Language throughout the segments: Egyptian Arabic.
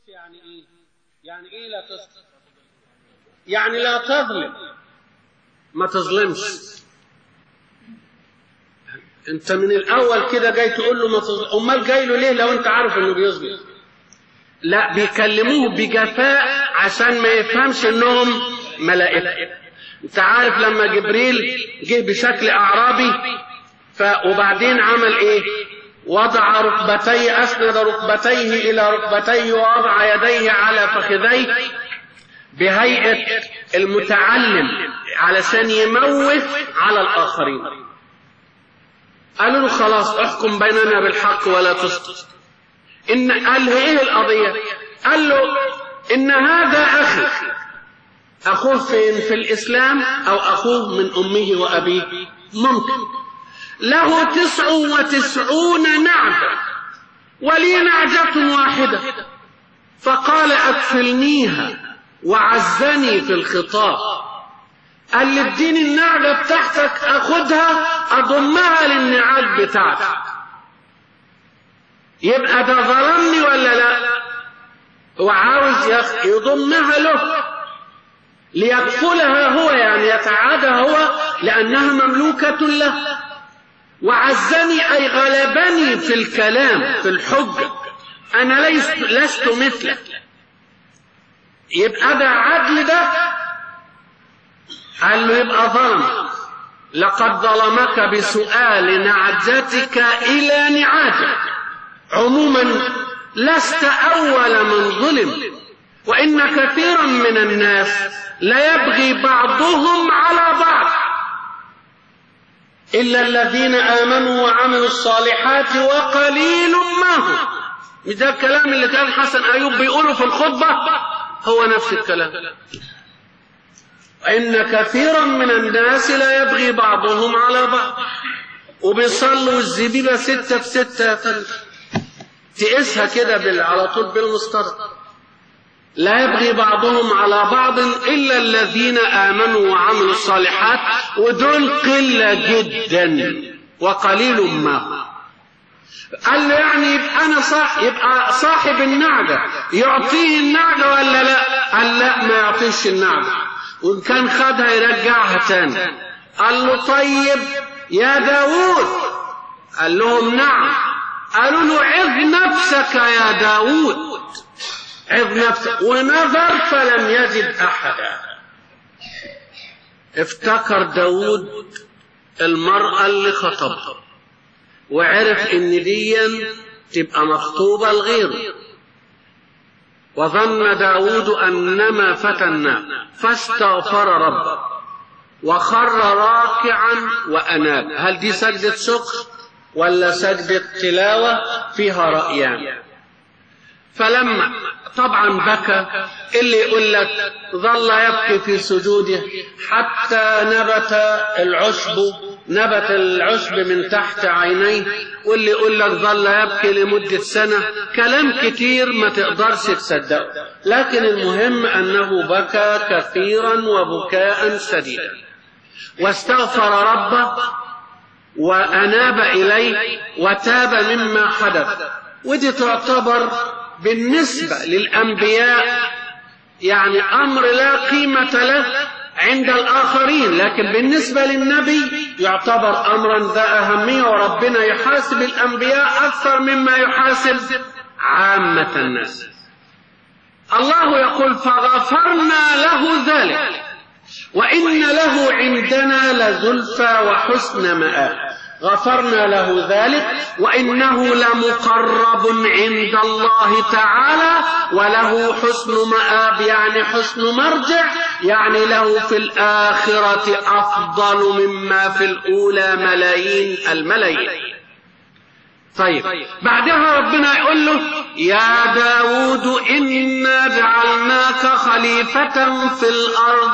يعني ايه يعني ايه لا تسقط يعني لا تظلم ما تظلمش انت من الاول كده جاي تقول له ما تظلم امال جاي له ليه لو انت عارف انه بيظلم لا بيكلموه بجفاء عشان ما يفهمش انهم ملائكه انت عارف لما جبريل جه بشكل اعرابي ف وبعدين عمل ايه وضع ركبتيه اسند ركبتيه الى ركبتيه ووضع يديه على فخذيه بهيئه المتعلم علشان يموت على الاخرين قالوا له خلاص احكم بيننا بالحق ولا تسقط ان قال له ايه القضيه قال له ان هذا اخي اخوه فين في الاسلام او اخوه من امه وابيه ممكن له تسع وتسعون نعجة ولي نعجة واحدة فقال أكفلنيها وعزني في الخطاب قال لي اديني النعجة بتاعتك أخدها أضمها للنعاج بتاعتك يبقى ده ظلمني ولا لا هو عاوز يضمها له ليكفلها هو يعني يتعادى هو لأنها مملوكة له وعزني أي غلبني في الكلام في الحجة أنا ليست لست مثلك يبقى ده عدل ده قال له يبقى ظلم لقد ظلمك بسؤال نعجتك إلى نعاجك عموما لست أول من ظلم وإن كثيرا من الناس لا يبغي بعضهم على بعض إلا الذين آمنوا وعملوا الصالحات وقليل ما هم ده الكلام اللي كان حسن أيوب بيقوله في الخطبة هو نفس الكلام إن كثيرا من الناس لا يبغي بعضهم على بعض وبيصلوا الزبيبة ستة في ستة تقيسها كده على طول بالمسطرة لا يبغي بعضهم على بعض إلا الذين آمنوا وعملوا الصالحات ودول قلة جدا وقليل ما هم قال له يعني يبقى أنا صح يبقى صاحب النعجة يعطيه النعجة ولا لا؟ قال لا ما يعطيش النعجة وإن كان خدها يرجعها تاني قال له طيب يا داوود قال لهم نعم قالوا له عظ نفسك يا داوود عظ نفسك ونظر فلم يجد أحدا افتكر داود المرأة اللي خطبها وعرف ان ديا تبقى مخطوبة لغيره وظن داود أنما فتنا فاستغفر ربه وخر راكعا وأناب هل دي سجدة شكر ولا سجدة تلاوة فيها رأيان فلما طبعا بكى اللي يقول لك ظل يبكي في سجوده حتى نبت العشب نبت العشب من تحت عينيه واللي يقول لك ظل يبكي لمدة سنة كلام كتير ما تقدرش تصدقه لكن المهم أنه بكى كثيرا وبكاء شديدا واستغفر ربه وأناب إليه وتاب مما حدث ودي تعتبر بالنسبة للأنبياء يعني أمر لا قيمة له عند الآخرين لكن بالنسبة للنبي يعتبر أمرا ذا أهمية وربنا يحاسب الأنبياء أكثر مما يحاسب عامة الناس الله يقول فغفرنا له ذلك وإن له عندنا لزلفى وحسن مآب غفرنا له ذلك وإنه لمقرب عند الله تعالى وله حسن مآب يعني حسن مرجع يعني له في الآخرة أفضل مما في الأولى ملايين الملايين طيب بعدها ربنا يقول له يا داود إنا جعلناك خليفة في الأرض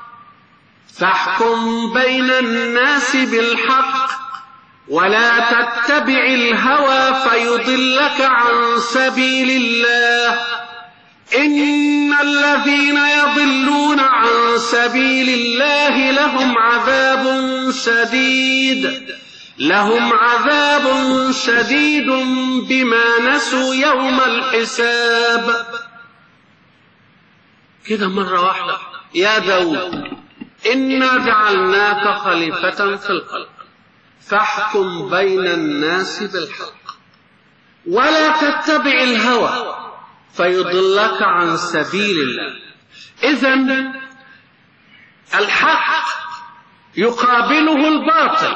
فاحكم بين الناس بالحق ولا تتبع الهوى فيضلك عن سبيل الله إن الذين يضلون عن سبيل الله لهم عذاب شديد لهم عذاب شديد بما نسوا يوم الحساب كده مرة واحدة يا داود إنا جعلناك خليفة في الخلق فاحكم بين الناس بالحق ولا تتبع الهوى فيضلك عن سبيل الله إذا الحق يقابله الباطل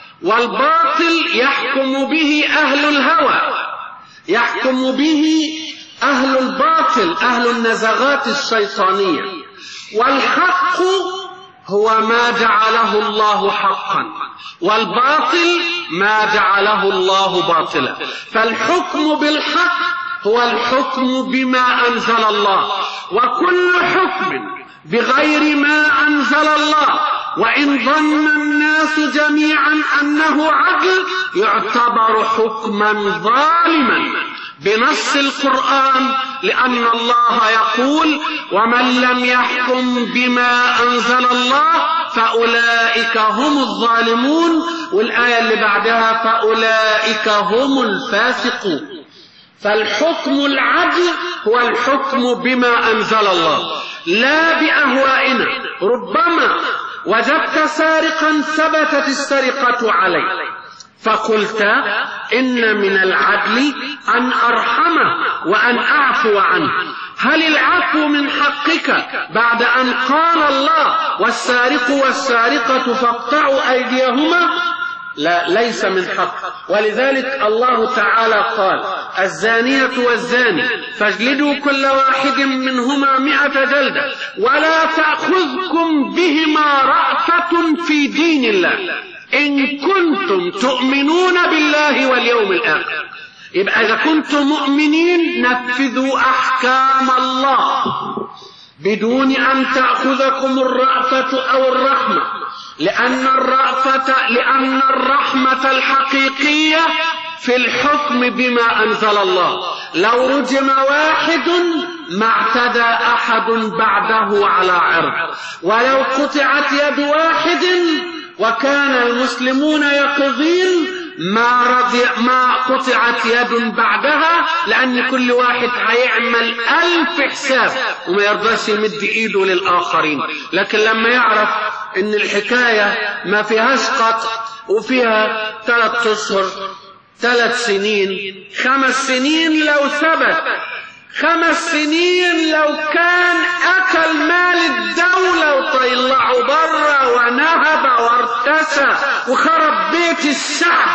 والباطل يحكم به أهل الهوى يحكم به أهل الباطل أهل النزغات الشيطانية والحق هو ما جعله الله حقا والباطل ما جعله الله باطلا فالحكم بالحق هو الحكم بما أنزل الله وكل حكم بغير ما أنزل الله وإن ظن الناس جميعا أنه عدل يعتبر حكما ظالما بنص القرآن لأن الله يقول ومن لم يحكم بما أنزل الله فأولئك هم الظالمون والآية اللي بعدها فأولئك هم الفاسقون فالحكم العدل هو الحكم بما أنزل الله لا بأهوائنا ربما وجدت سارقا ثبتت السرقة عليه فقلت إن من العدل أن أرحمه وأن أعفو عنه هل العفو من حقك بعد أن قال الله والسارق والسارقة فاقطعوا أيديهما لا ليس من حق ولذلك الله تعالى قال الزانية والزاني فاجلدوا كل واحد منهما مئة جلدة ولا تأخذكم بهما رأفة في دين الله إن كنتم تؤمنون بالله واليوم الآخر يبقى إذا كنتم مؤمنين نفذوا أحكام الله بدون أن تأخذكم الرأفة أو الرحمة لأن الرأفة لأن الرحمة الحقيقية في الحكم بما أنزل الله لو رجم واحد ما اعتدى أحد بعده على عرض ولو قطعت يد واحد وكان المسلمون يقظين ما رضي ما قطعت يد بعدها لأن كل واحد هيعمل ألف حساب وما يرضاش يمد إيده للآخرين لكن لما يعرف إن الحكاية ما فيهاش قطع وفيها ثلاث أشهر ثلاث سنين خمس سنين لو ثبت خمس سنين لو كان أكل مال الدولة وطلعه بره ونهب وارتسى وخرب بيت الشعب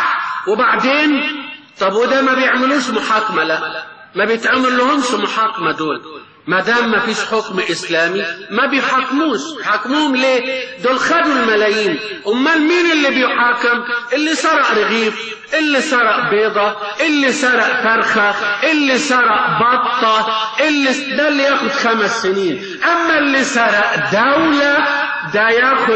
وبعدين طب وده ما بيعملوش محاكمة لا ما بيتعمل لهمش محاكمة دول ما دام ما فيش حكم اسلامي ما بيحاكموش حاكموهم ليه دول خدوا الملايين امال مين اللي بيحاكم اللي سرق رغيف اللي سرق بيضة اللي سرق فرخة اللي سرق بطة اللي ده اللي ياخد خمس سنين اما اللي سرق دولة ده ياخد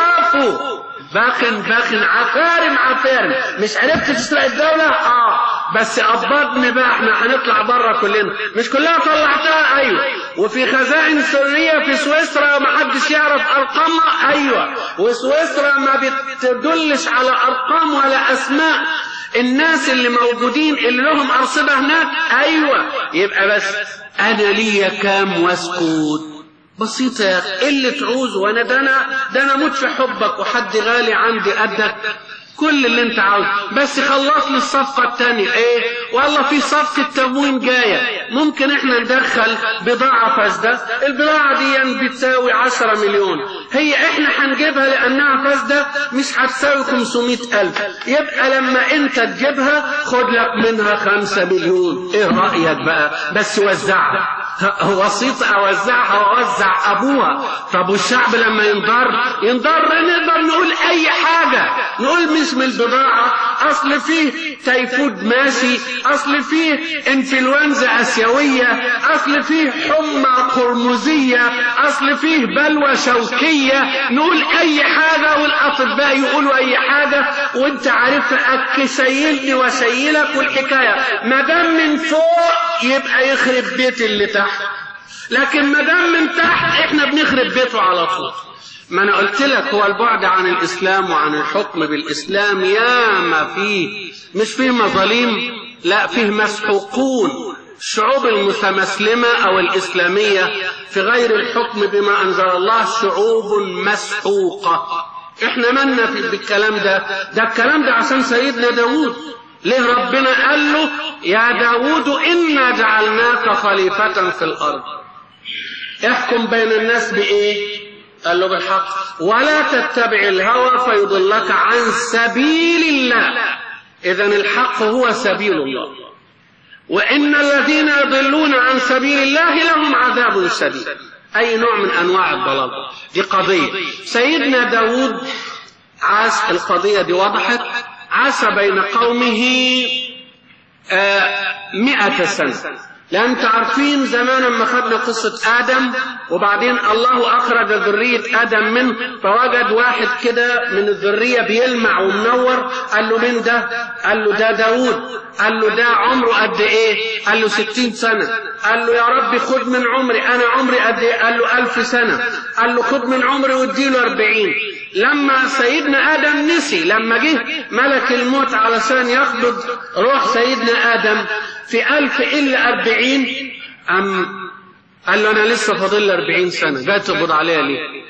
برافو باخن باخن عفارم عفارم مش عرفت تسرق الدولة اه بس قبضني بقى احنا هنطلع بره كلنا مش كلها طلعتها ايوه وفي خزائن سرية في سويسرا ما حدش يعرف ارقامها ايوه وسويسرا ما بتدلش على ارقام ولا اسماء الناس اللي موجودين اللي لهم ارصدة هناك ايوه يبقى بس انا ليا كام واسكت بسيطة يا أخي إيه اللي تعوزه وأنا ده أنا ده أنا أموت في حبك وحد غالي عندي قدك كل اللي أنت عاوزه بس خلص لي الصفقة التانية إيه والله في صفقة تموين جاية ممكن إحنا ندخل بضاعة فاسدة البضاعة دي بتساوي 10 مليون هي إحنا هنجيبها لأنها فاسدة مش هتساوي 500 ألف يبقى لما أنت تجيبها خد لك منها 5 مليون إيه رأيك بقى بس وزعها وسيط اوزعها واوزع ابوها طب والشعب لما ينضر ينضر نقدر نقول اي حاجه نقول مش من البضاعه اصل فيه تيفود ماشي اصل فيه انفلونزا اسيويه اصل فيه حمى قرمزيه اصل فيه بلوى شوكيه نقول اي حاجه والاطباء يقولوا اي حاجه وانت عارف اكسيلني وسيلك والحكايه ما دام من فوق يبقى يخرب بيت اللي تحت لكن ما دام من تحت احنا بنخرب بيته على طول ما انا قلت لك هو البعد عن الاسلام وعن الحكم بالاسلام يا ما فيه مش فيه مظالم لا فيه مسحوقون الشعوب المتمسلمة أو الإسلامية في غير الحكم بما أنزل الله شعوب مسحوقة احنا مالنا في بالكلام ده ده الكلام ده عشان سيدنا داود ليه ربنا قال له يا داود إنا جعلناك خليفة في الأرض احكم بين الناس بإيه قال له بالحق ولا تتبع الهوى فيضلك عن سبيل الله إذا الحق هو سبيل الله وإن الذين يضلون عن سبيل الله لهم عذاب شديد أي نوع من أنواع الضلال دي قضية سيدنا داود عاش القضية دي وضحت عاش بين قومه آه مئة سنة لأن عارفين زمان لما خدنا قصة آدم وبعدين الله أخرج ذرية آدم منه فوجد واحد كده من الذرية بيلمع ومنور قال له مين ده؟ قال له ده داوود قال له ده عمره قد إيه؟ قال له ستين سنة قال له يا رب خد من عمري أنا عمري قد إيه؟ قال له ألف سنة قال له خد من عمري واديله أربعين لما سيدنا آدم نسي لما جه ملك الموت علشان يقبض روح سيدنا آدم في ألف إلا أربعين أم قال له أنا لسه فاضل لي أربعين سنة جاي تقبض عليها ليه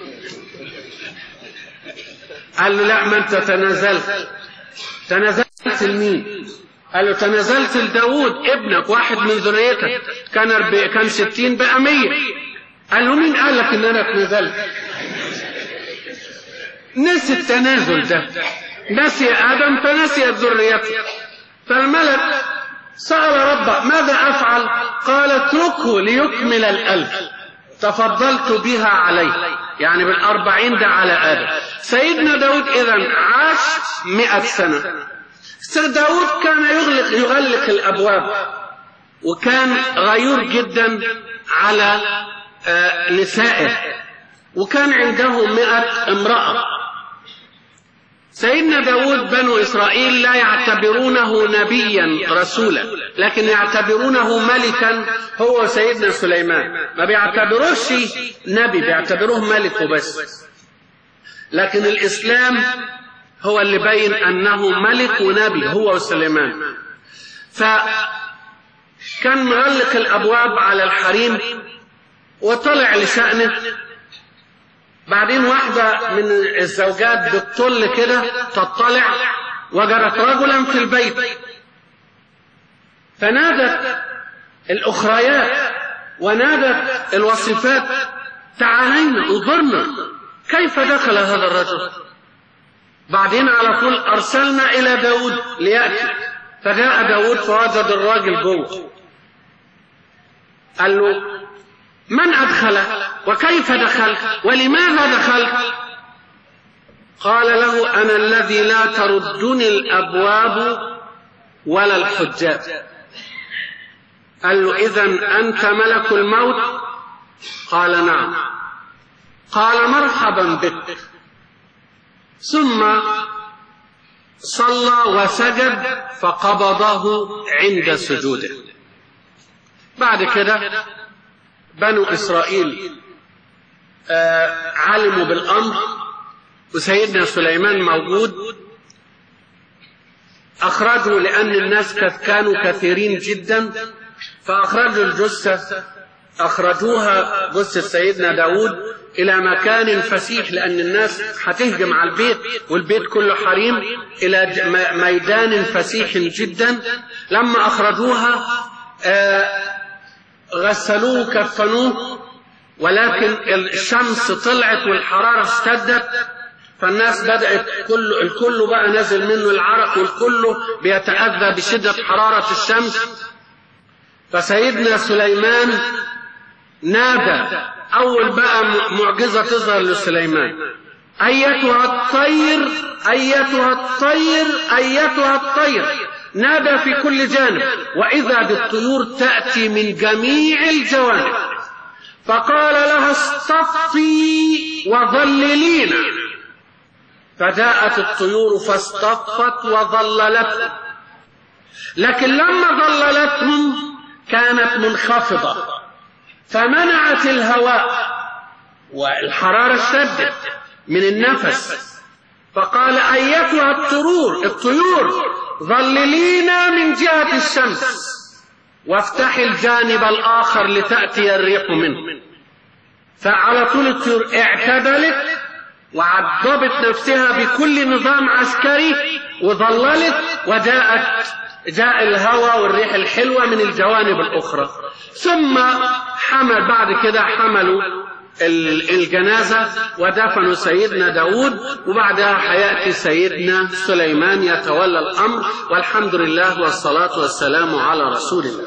قال له لا ما أنت تنازلت تنازلت لمين قال له تنازلت لداود ابنك واحد من ذريتك كان أربع كان ستين بقى مية قال له مين قال لك ان انا تنازلت نسي التنازل ده نسي ادم فنسي ذريته فالملك سأل ربه ماذا أفعل قال اتركه ليكمل الألف تفضلت بها عليه يعني بالأربعين ده على آدم سيدنا داود إذا عاش مئة سنة سيد داود كان يغلق, يغلق الأبواب وكان غيور جدا على نسائه وكان عنده مئة امرأة سيدنا داود بنو إسرائيل لا يعتبرونه نبيا رسولا لكن يعتبرونه ملكا هو سيدنا سليمان ما بيعتبروش نبي بيعتبروه ملك وبس لكن الإسلام هو اللي بين أنه ملك ونبي هو وسليمان فكان مغلق الأبواب على الحريم وطلع لشأنه بعدين واحدة من الزوجات بتطل كده تطلع وجدت رجلا في البيت فنادت الأخريات ونادت الوصفات تعالينا انظرنا كيف دخل هذا الرجل بعدين على طول أرسلنا إلى داود ليأتي فجاء داود فوجد الراجل جوه قال له من أدخله وكيف دخل ولماذا دخل قال له أنا الذي لا تردني الأبواب ولا الحجاب قال له إذا أنت ملك الموت قال نعم قال مرحبا بك ثم صلى وسجد فقبضه عند سجوده بعد كده بنو إسرائيل آه علموا بالأمر وسيدنا سليمان موجود أخرجوا لأن الناس كانوا كثيرين جدا فأخرجوا الجثة أخرجوها جثة سيدنا داود إلى مكان فسيح لأن الناس هتهجم على البيت والبيت كله حريم إلى ميدان فسيح جدا لما أخرجوها آه غسلوه كفنوه ولكن الشمس طلعت والحرارة اشتدت فالناس بدأت كل الكل بقى نازل منه العرق والكل بيتأذى بشدة حرارة الشمس فسيدنا سليمان نادى أول بقى معجزة تظهر لسليمان أيتها الطير أيتها الطير أيتها الطير نادى في كل جانب وإذا بالطيور تأتي من جميع الجوانب فقال لها اصطفي وظللينا فجاءت الطيور فاصطفت وظللتهم لكن لما ظللتهم كانت منخفضة فمنعت الهواء والحرارة اشتدت من النفس فقال أيتها الطرور الطيور ظللينا من جهة الشمس وافتح الجانب الآخر لتأتي الريح منه فعلى طول الطيور اعتدلت وعضبت نفسها بكل نظام عسكري وظللت وجاءت جاء الهواء والريح الحلوة من الجوانب الأخرى ثم حمل بعد كده حملوا الجنازة ودفنوا سيدنا داود وبعدها هيأتي سيدنا سليمان يتولى الأمر والحمد لله والصلاة والسلام على رسول الله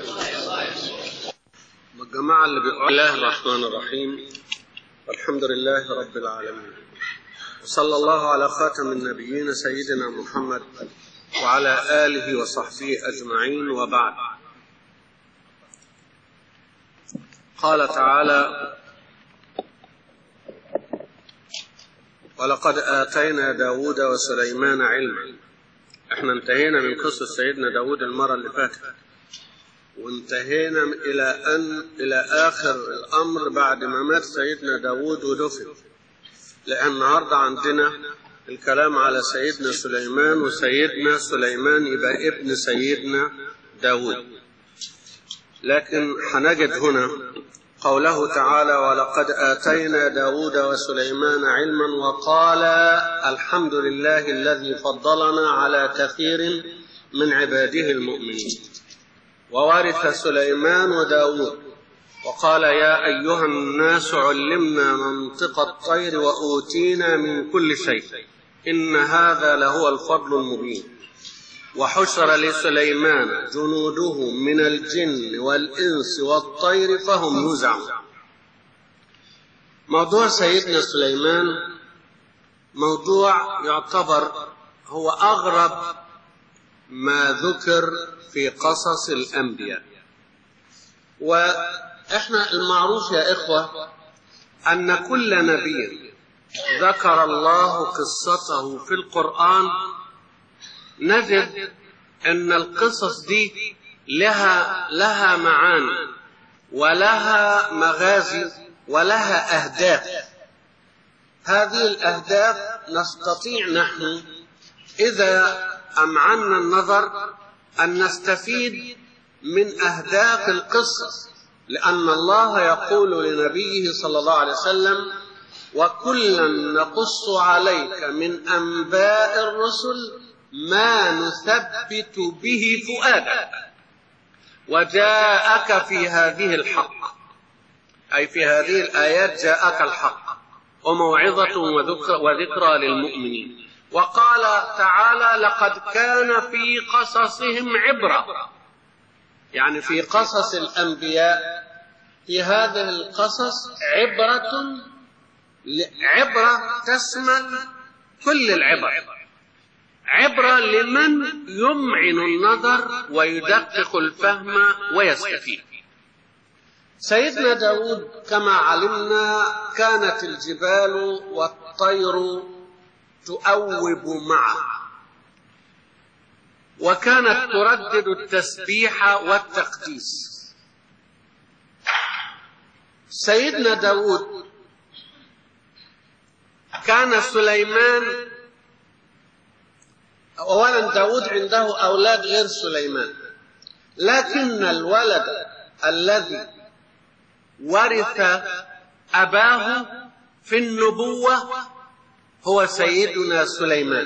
الجماعة اللي بيقول الله الرحمن الرحيم والحمد لله رب العالمين وصلى الله على خاتم النبيين سيدنا محمد وعلى آله وصحبه أجمعين وبعد قال تعالى ولقد آتينا داود وسليمان علما احنا انتهينا من قصة سيدنا داود المرة اللي فاتت وانتهينا إلى أن إلى آخر الأمر بعد ما مات سيدنا داود ودفن لأن النهاردة عندنا الكلام على سيدنا سليمان وسيدنا سليمان يبقى ابن سيدنا داود لكن هنجد هنا قوله تعالى ولقد آتينا داود وسليمان علما وقال الحمد لله الذي فضلنا على كثير من عباده المؤمنين وورث سليمان وداود وقال يا أيها الناس علمنا منطق الطير وأوتينا من كل شيء إن هذا لهو الفضل المبين وحشر لسليمان جنوده من الجن والإنس والطير فهم يوزعون موضوع سيدنا سليمان موضوع يعتبر هو أغرب ما ذكر في قصص الأنبياء وإحنا المعروف يا إخوة أن كل نبي ذكر الله قصته في القرآن نجد أن القصص دي لها لها معاني ولها مغازي ولها أهداف هذه الأهداف نستطيع نحن إذا أمعنا النظر أن نستفيد من أهداف القصص لأن الله يقول لنبيه صلى الله عليه وسلم وكلا نقص عليك من أنباء الرسل ما نثبت به فؤادك وجاءك في هذه الحق أي في هذه الآيات جاءك الحق وموعظة وذكرى, وذكرى للمؤمنين وقال تعالى لقد كان في قصصهم عبرة يعني في قصص الأنبياء في هذه القصص عبرة عبرة تشمل كل العبر عبرة لمن يمعن النظر ويدقق الفهم ويستفيد سيدنا داود كما علمنا كانت الجبال والطير تؤوب معه وكانت تردد التسبيح والتقديس سيدنا داود كان سليمان أولا داود عنده أولاد غير سليمان لكن الولد الذي ورث أباه في النبوة هو سيدنا سليمان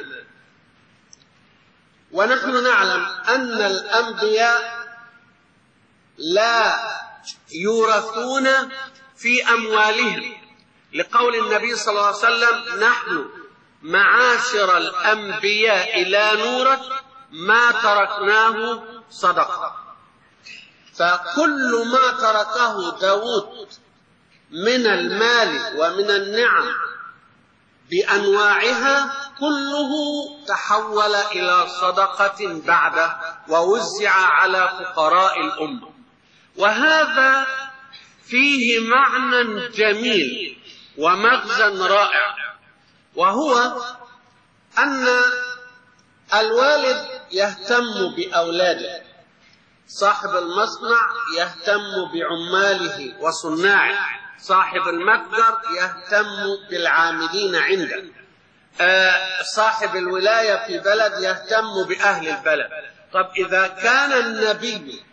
ونحن نعلم أن الأنبياء لا يورثون في أموالهم لقول النبي صلى الله عليه وسلم نحن معاشر الأنبياء لا نورث ما تركناه صدقة فكل ما تركه داود من المال ومن النعم بأنواعها كله تحول إلى صدقة بعده ووزع على فقراء الأمة وهذا فيه معنى جميل ومغزى رائع وهو أن الوالد يهتم بأولاده صاحب المصنع يهتم بعماله وصناعه صاحب المتجر يهتم بالعاملين عنده آه صاحب الولاية في بلد يهتم بأهل البلد طب إذا كان النبي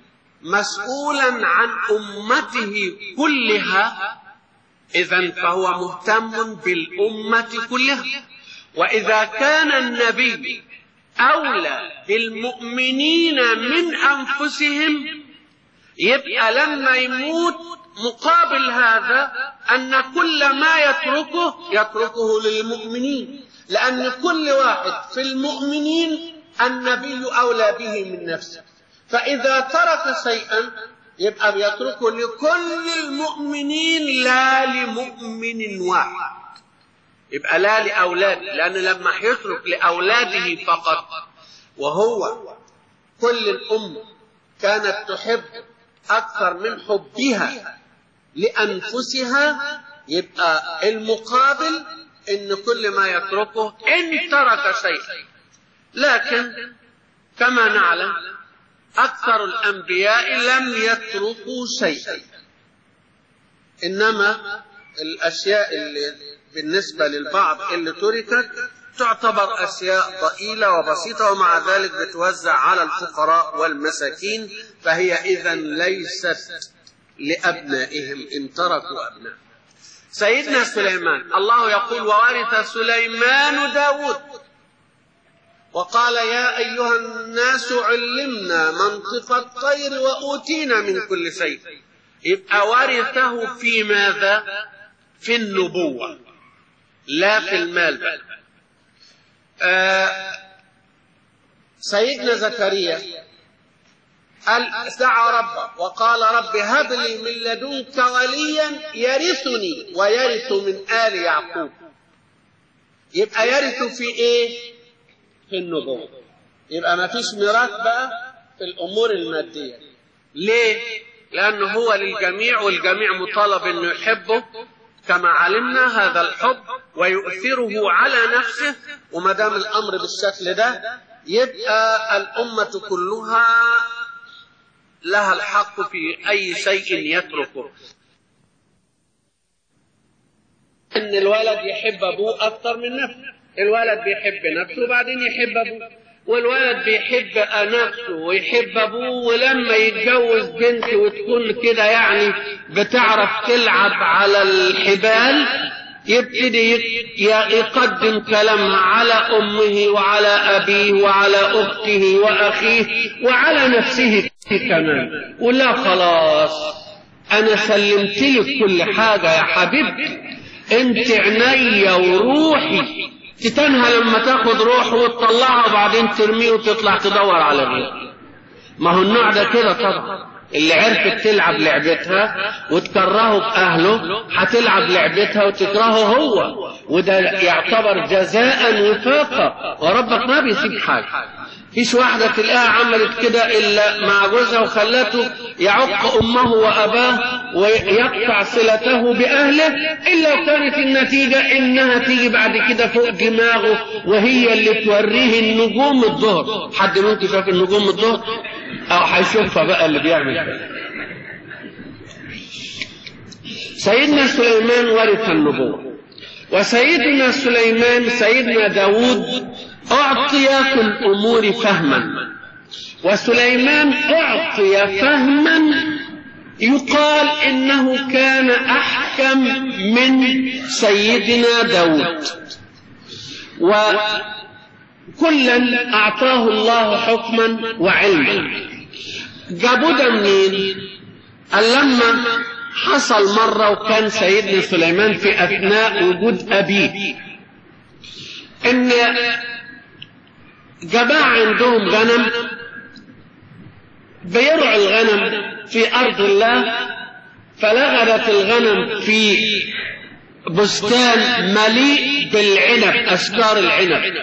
مسؤولا عن أمته كلها إذا فهو مهتم بالأمة كلها وإذا كان النبي أولى بالمؤمنين من أنفسهم يبقى لما يموت مقابل هذا أن كل ما يتركه يتركه للمؤمنين لأن كل واحد في المؤمنين النبي أولى به من نفسه فإذا ترك شيئا يبقى بيتركه لكل المؤمنين لا لمؤمن واحد يبقى لا لأولاد لأن لما يترك لأولاده فقط وهو كل الأمة كانت تحب أكثر من حبها لأنفسها يبقى المقابل إن كل ما يتركه إن ترك شيئا لكن كما نعلم أكثر الأنبياء لم يتركوا شيئا إنما الأشياء اللي بالنسبة للبعض اللي تركت تعتبر أشياء ضئيلة وبسيطة ومع ذلك بتوزع على الفقراء والمساكين فهي إذا ليست لأبنائهم إن تركوا أبناء سيدنا سليمان الله يقول وورث سليمان داود وقال يا أيها الناس علمنا منطق الطير وأوتينا من كل شيء يبقى ورثه في ماذا في النبوة لا في المال بل. آه سيدنا زكريا قال دعا ربه وقال رب هب لي من لدنك وليا يرثني ويرث من آل يعقوب يبقى يرث في ايه في النبوة يبقى ما فيش ميراث بقى في الأمور المادية ليه لأنه هو للجميع والجميع مطالب أنه يحبه كما علمنا هذا الحب ويؤثره على نفسه وما دام الأمر بالشكل ده يبقى الأمة كلها لها الحق في أي شيء يتركه إن الولد يحب أبوه أكثر من نفسه الولد بيحب نفسه وبعدين يحب أبوه والولد بيحب نفسه ويحب أبوه ولما يتجوز بنت وتكون كده يعني بتعرف تلعب على الحبال يبتدي يقدم كلامها على أمه وعلى أبيه وعلى أخته وأخيه وعلى نفسه كمان ولا خلاص أنا سلمت لك كل حاجة يا حبيبتي أنت عينيا وروحي تتنهى لما تاخد روحه وتطلعها وبعدين ترميه وتطلع تدور على غيره ما هو النوع ده كده طبعا اللي عرفت تلعب لعبتها وتكرهه بأهله هتلعب لعبتها وتكرهه هو وده يعتبر جزاء وفاقا وربك ما بيسيب حاجة فيش واحدة تلاقيها عملت كده إلا مع جوزها وخلته يعق أمه وأباه ويقطع صلته بأهله إلا كانت النتيجة إنها تيجي بعد كده فوق دماغه وهي اللي توريه النجوم الظهر حد منكم شاف النجوم الظهر أو هيشوفها بقى اللي بيعمل كده سيدنا سليمان ورث النبوة وسيدنا سليمان سيدنا داود أعطي في الأمور فهما وسليمان أعطي فهما يقال إنه كان أحكم من سيدنا داود وكلا أعطاه الله حكما وعلما جابوا ده منين قال لما حصل مرة وكان سيدنا سليمان في أثناء وجود أبيه إن جماعة عندهم غنم بيرعوا الغنم في أرض الله فلغدت الغنم في بستان مليء بالعنب أشجار العنب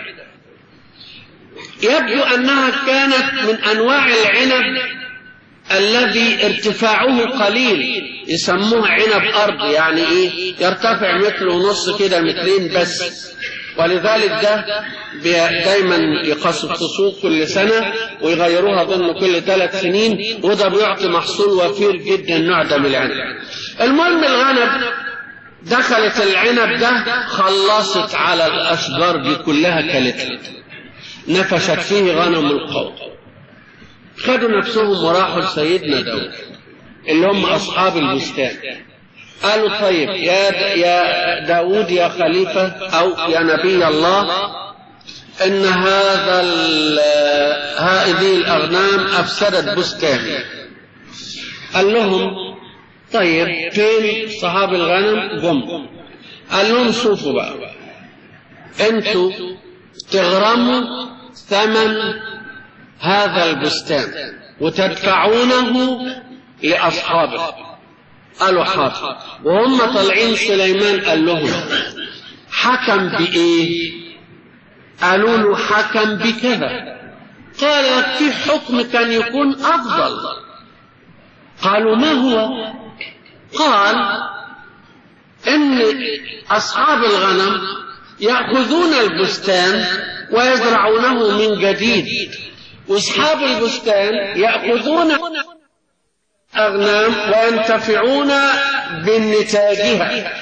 يبدو أنها كانت من أنواع العنب الذي ارتفاعه قليل يسموه عنب أرض يعني إيه يرتفع متر ونص كده مترين بس ولذلك ده دايما يقصوا الفصول كل سنة ويغيروها ضمن كل ثلاث سنين وده بيعطي محصول وفير جدا النوع ده من العنب المهم الغنم دخلت العنب ده خلصت على الأشجار دي كلها كلتها نفشت فيه غنم القوم خدوا نفسهم وراحوا لسيدنا داود اللي هم أصحاب البستان قالوا طيب يا يا داود يا خليفة أو يا نبي الله إن هذا هذه الأغنام أفسدت بستاني قال لهم طيب فين صحاب الغنم قم قال لهم شوفوا بقى انتوا تغرموا ثمن هذا البستان وتدفعونه لأصحابه قالوا حاضر وهم طالعين سليمان قال لهم حكم بإيه قالوا له حكم بكذا قال في حكم كان يكون أفضل قالوا ما هو قال إن أصحاب الغنم يأخذون البستان ويزرعونه من جديد واصحاب البستان ياخذون اغنام وينتفعون بنتاجها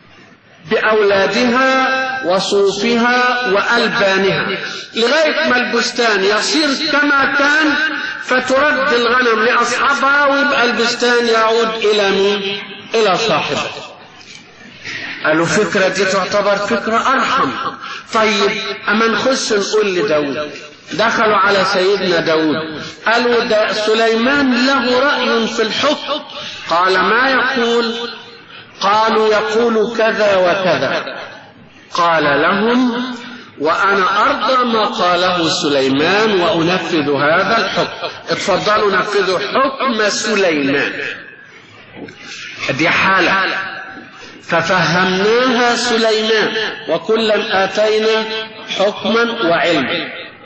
باولادها وصوفها والبانها لغايه ما البستان يصير كما كان فترد الغنم لاصحابها ويبقى البستان يعود الى مين الى صاحبه قالوا فكرة دي تعتبر فكرة أرحم طيب أما نخش نقول لداود دخلوا على سيدنا داود قالوا ده سليمان له رأي في الحكم قال ما يقول قالوا يقول كذا وكذا قال لهم وأنا أرضى ما قاله سليمان وأنفذ هذا الحكم اتفضلوا نفذوا حكم سليمان دي حالة ففهمناها سليمان وكلا آتينا حكما وعلما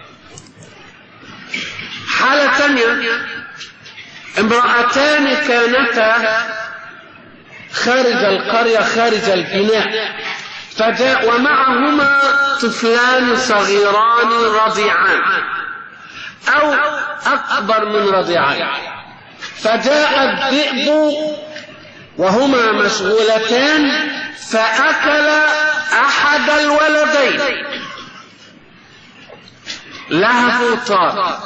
حالة ثانية امرأتان كانتا خارج القرية خارج البناء فجاء ومعهما طفلان صغيران رضيعان أو أكبر من رضيعان فجاء الذئب وهما مشغولتان فأكل أحد الولدين لهفوا طار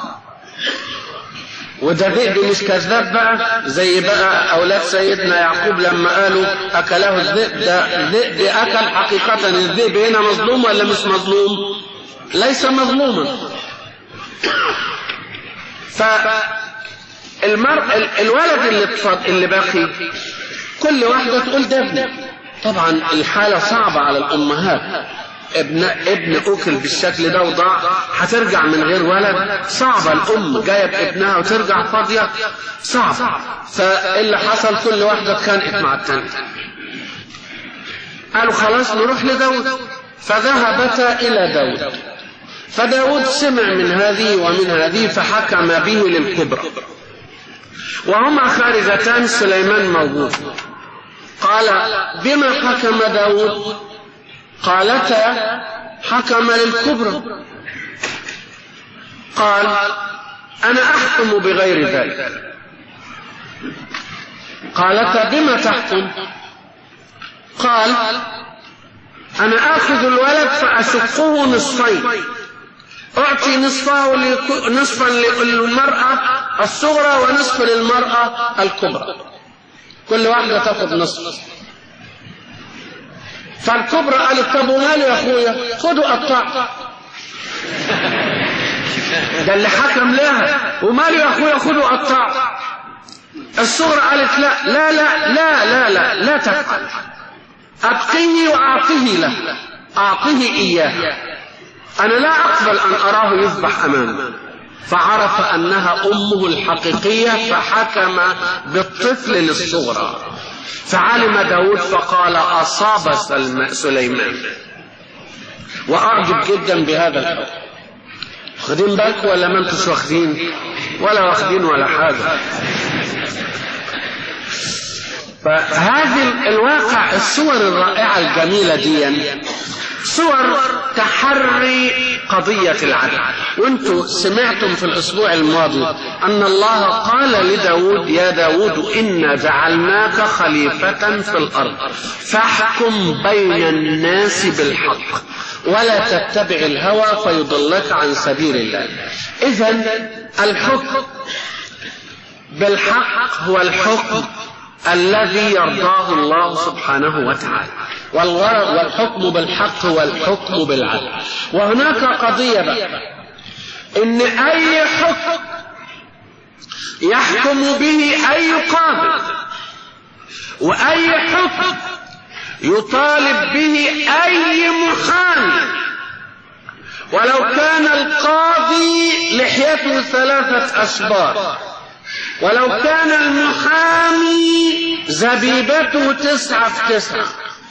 وده ذئب مش كذاب بقى زي بقى أولاد سيدنا يعقوب لما قالوا أكله الذئب ده ذئب أكل حقيقة الذئب هنا مظلوم ولا مش مظلوم ليس مظلوما فالمرء الولد اللي اتفض اللي باقي كل واحدة تقول ده ابني طبعا الحالة صعبة على الأمهات ابن ابن أكل بالشكل ده وضاع هترجع من غير ولد صعبة الأم جاية بابنها وترجع فاضية صعب فاللي حصل كل واحدة اتخانقت مع التانية قالوا خلاص نروح لداود فذهبتا إلى داود فداود سمع من هذه ومن هذه فحكم به للكبرى وهما خارجتان سليمان موجود قال بما حكم داود قالتا حكم للكبرى قال أنا أحكم بغير ذلك قالتا بما تحكم قال أنا آخذ الولد فأشقه نصفين أعطي نصفه نصفا للمرأة الصغرى ونصف للمرأة الكبرى كل واحدة تاخذ نصف فالكبرى قالت طب وماله يا اخويا خدوا قطع ده اللي حكم لها وماله يا اخويا خدوا قطع الصغرى قالت لا لا لا لا لا لا لا تفعل ابقيه واعطيه له اعطيه اياه انا لا اقبل ان اراه يذبح امامي فعرف انها امه الحقيقيه فحكم بالطفل للصغرى فعلم داود فقال أصاب سليمان وأعجب جدا بهذا الحكم واخدين بالك ولا ما انتوش واخدين ولا واخدين ولا حاجة فهذه الواقع الصور الرائعة الجميلة دي صور تحري قضية العدل وانتم سمعتم في الأسبوع الماضي أن الله قال لداود يا داود إنا جعلناك خليفة في الأرض فاحكم بين الناس بالحق ولا تتبع الهوى فيضلك عن سبيل الله إذا الحكم بالحق هو الحكم الذي يرضاه الله سبحانه وتعالى والغرض والحكم بالحق هو الحكم بالعدل وهناك قضية بقى ان اي حكم يحكم به اي قاضي واي حكم يطالب به اي محامي ولو كان القاضي لحيته ثلاثة أشبار ولو كان المحامي زبيبته تسعة في تسعة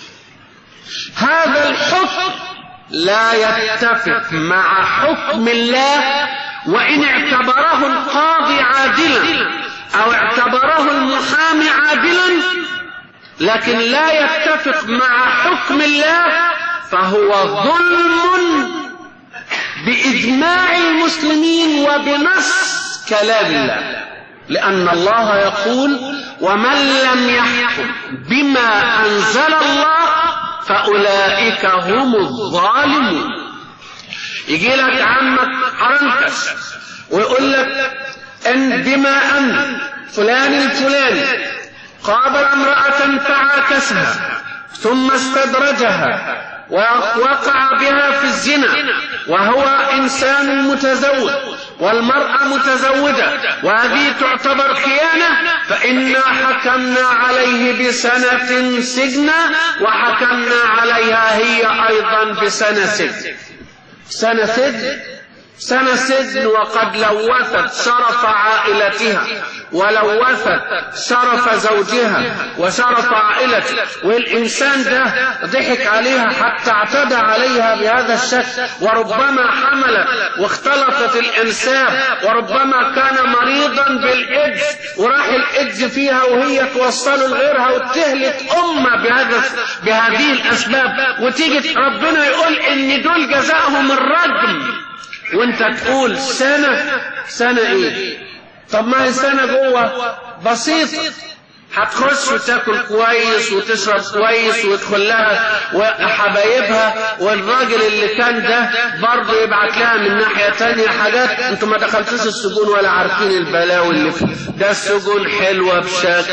هذا الحكم لا يتفق مع حكم الله وإن اعتبره القاضي عادلا أو اعتبره المحامي عادلا لكن لا يتفق مع حكم الله فهو ظلم بإجماع المسلمين وبنص كلام الله لأن الله يقول ومن لم يحكم بما أنزل الله فأولئك هم الظالمون يجي لك عمك حرنكش ويقول لك ان بما ان فلان الفلاني قابل امرأة فعاكسها ثم استدرجها ووقع بها في الزنا وهو انسان متزوج والمرأة متزوجة وهذه تعتبر خيانة فإنا حكمنا عليه بسنة سجن وحكمنا عليها هي أيضا بسنة سجن سنة سجن سنة سجن وقد لوثت شرف عائلتها ولوثت شرف زوجها وشرف عائلته والإنسان ده ضحك عليها حتى اعتدى عليها بهذا الشكل وربما حملت واختلطت الإنساب وربما كان مريضا بالإيدز وراح الإيدز فيها وهي توصله لغيرها وتهلك أمة بهذا بهذه الأسباب وتيجي ربنا يقول إن دول جزاءهم الرجم وانت تقول سنة سنة ايه طب ما هي سنة جوه بسيطة هتخش وتاكل كويس وتشرب كويس ويدخل لها وحبايبها والراجل اللي كان ده برضه يبعت لها من ناحية تانية حاجات انتوا ما دخلتوش السجون ولا عارفين البلاوي اللي فيه ده السجون حلوة بشكل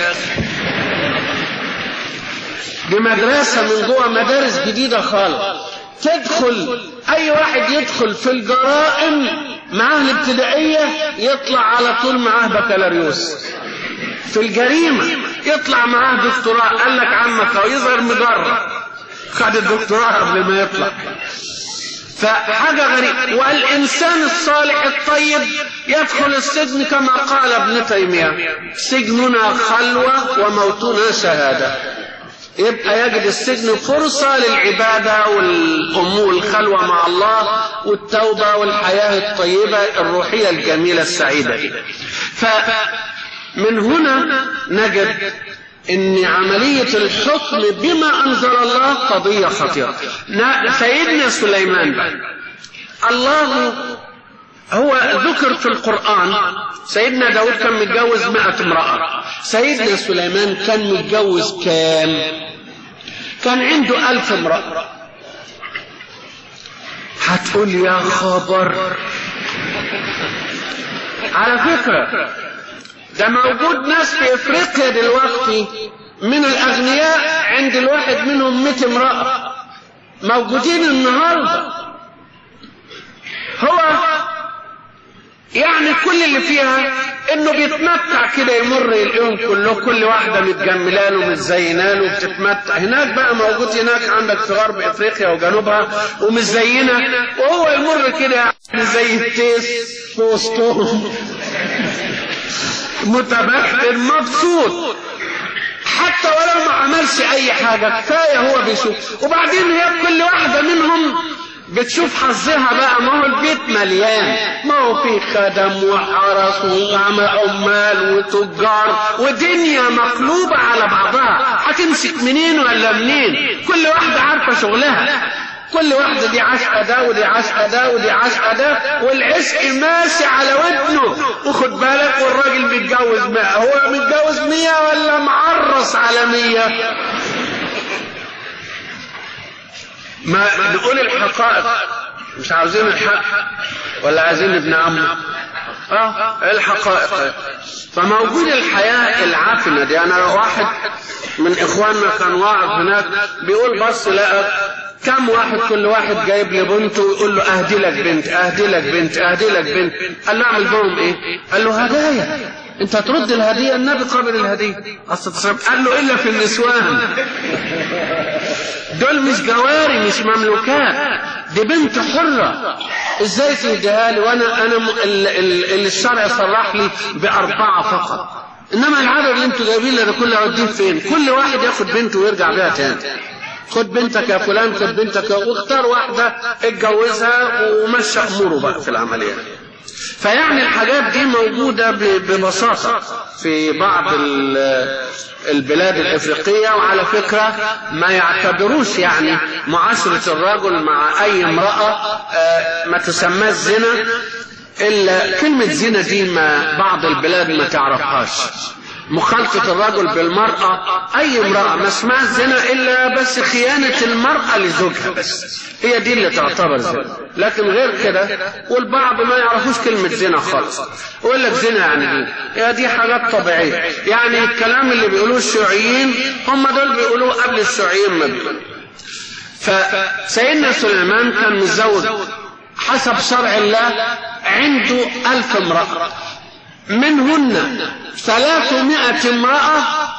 دي مدرسة من جوه مدارس جديدة خالص تدخل اي واحد يدخل في الجرائم معاه الابتدائية يطلع على طول معاه بكالوريوس في الجريمة يطلع معاه دكتوراه قال لك عمك او يظهر مجرد خد الدكتوراه قبل ما يطلع فحاجة غريبة والإنسان الصالح الطيب يدخل السجن كما قال ابن تيمية سجننا خلوة وموتنا شهادة يبقى يجد السجن فرصة للعبادة والأم والخلوة مع الله والتوبة والحياة الطيبة الروحية الجميلة السعيدة دي فمن هنا نجد ان عملية الحكم بما انزل الله قضية خطيرة سيدنا سليمان بقى الله هو ذكر في القرآن سيدنا داود كان متجوز مئة امرأة سيدنا سليمان كان متجوز كام كان عنده ألف امرأة هتقول يا خبر على فكرة ده موجود ناس في افريقيا دلوقتي من الاغنياء عند الواحد منهم 100 امرأة موجودين النهارده هو يعني كل اللي فيها انه بيتمتع كده يمر يلاقيهم كله كل واحده متجمله له متزينه له بتتمتع هناك بقى موجود هناك عندك في غرب افريقيا وجنوبها ومزينه وهو يمر كده يعني زي التيس في وسطهم متبختر مبسوط حتى ولو ما عملش اي حاجه كفايه هو بيشوف وبعدين هي كل واحده منهم بتشوف حظها بقى ما هو البيت مليان ما هو في خدم وحرس وعمال وتجار ودنيا مقلوبة على بعضها هتمسك منين ولا منين كل واحدة عارفة شغلها كل واحدة دي عشقة ده ودي عشقة ده ودي عشقة ده والعشق ماشي على ودنه وخد بالك والراجل متجوز مئة هو متجوز مية ولا معرس على مية ما نقول الحقائق مش عاوزين الحق ولا عايزين ابن عمه اه الحقائق فموجود الحياة العافنة دي انا واحد من اخواننا كان واعظ هناك بيقول بص لقى كم واحد كل واحد جايب لي بنته ويقول له اهدي لك بنت اهدي لك بنت اهدي لك بنت قال له اعمل بهم ايه قال له هدايا انت ترد الهدية النبي قابل الهدية اصل قال له الا في النسوان دول مش جواري مش مملوكات دي بنت حرة ازاي تهديها لي وانا انا اللي الشرع صرح لي باربعة فقط انما العدد اللي انتوا جايبين ده كله اوديه فين كل واحد ياخد بنته ويرجع بيها تاني خد بنتك يا فلان خد بنتك واختار واحدة اتجوزها ومشى اموره بقى في العملية فيعني الحاجات دي موجودة ببساطة في بعض البلاد الافريقية وعلى فكرة ما يعتبروش يعني معاشرة الرجل مع اي امرأة ما تسماش زنا الا كلمة زنا دي ما بعض البلاد ما تعرفهاش مخالطة الرجل بالمرأة أي امرأة ما اسمها زنا إلا بس خيانة المرأة لزوجها بس هي دي اللي تعتبر زنا لكن غير كده والبعض ما يعرفوش كلمة زنا خالص يقول لك زنا يعني ايه يا دي حاجات طبيعية يعني الكلام اللي بيقولوه الشيوعيين هم دول بيقولوه قبل الشيوعيين ما بيقولوا فسيدنا سليمان كان متزوج حسب شرع الله عنده ألف امرأة منهن ثلاثمائة امرأة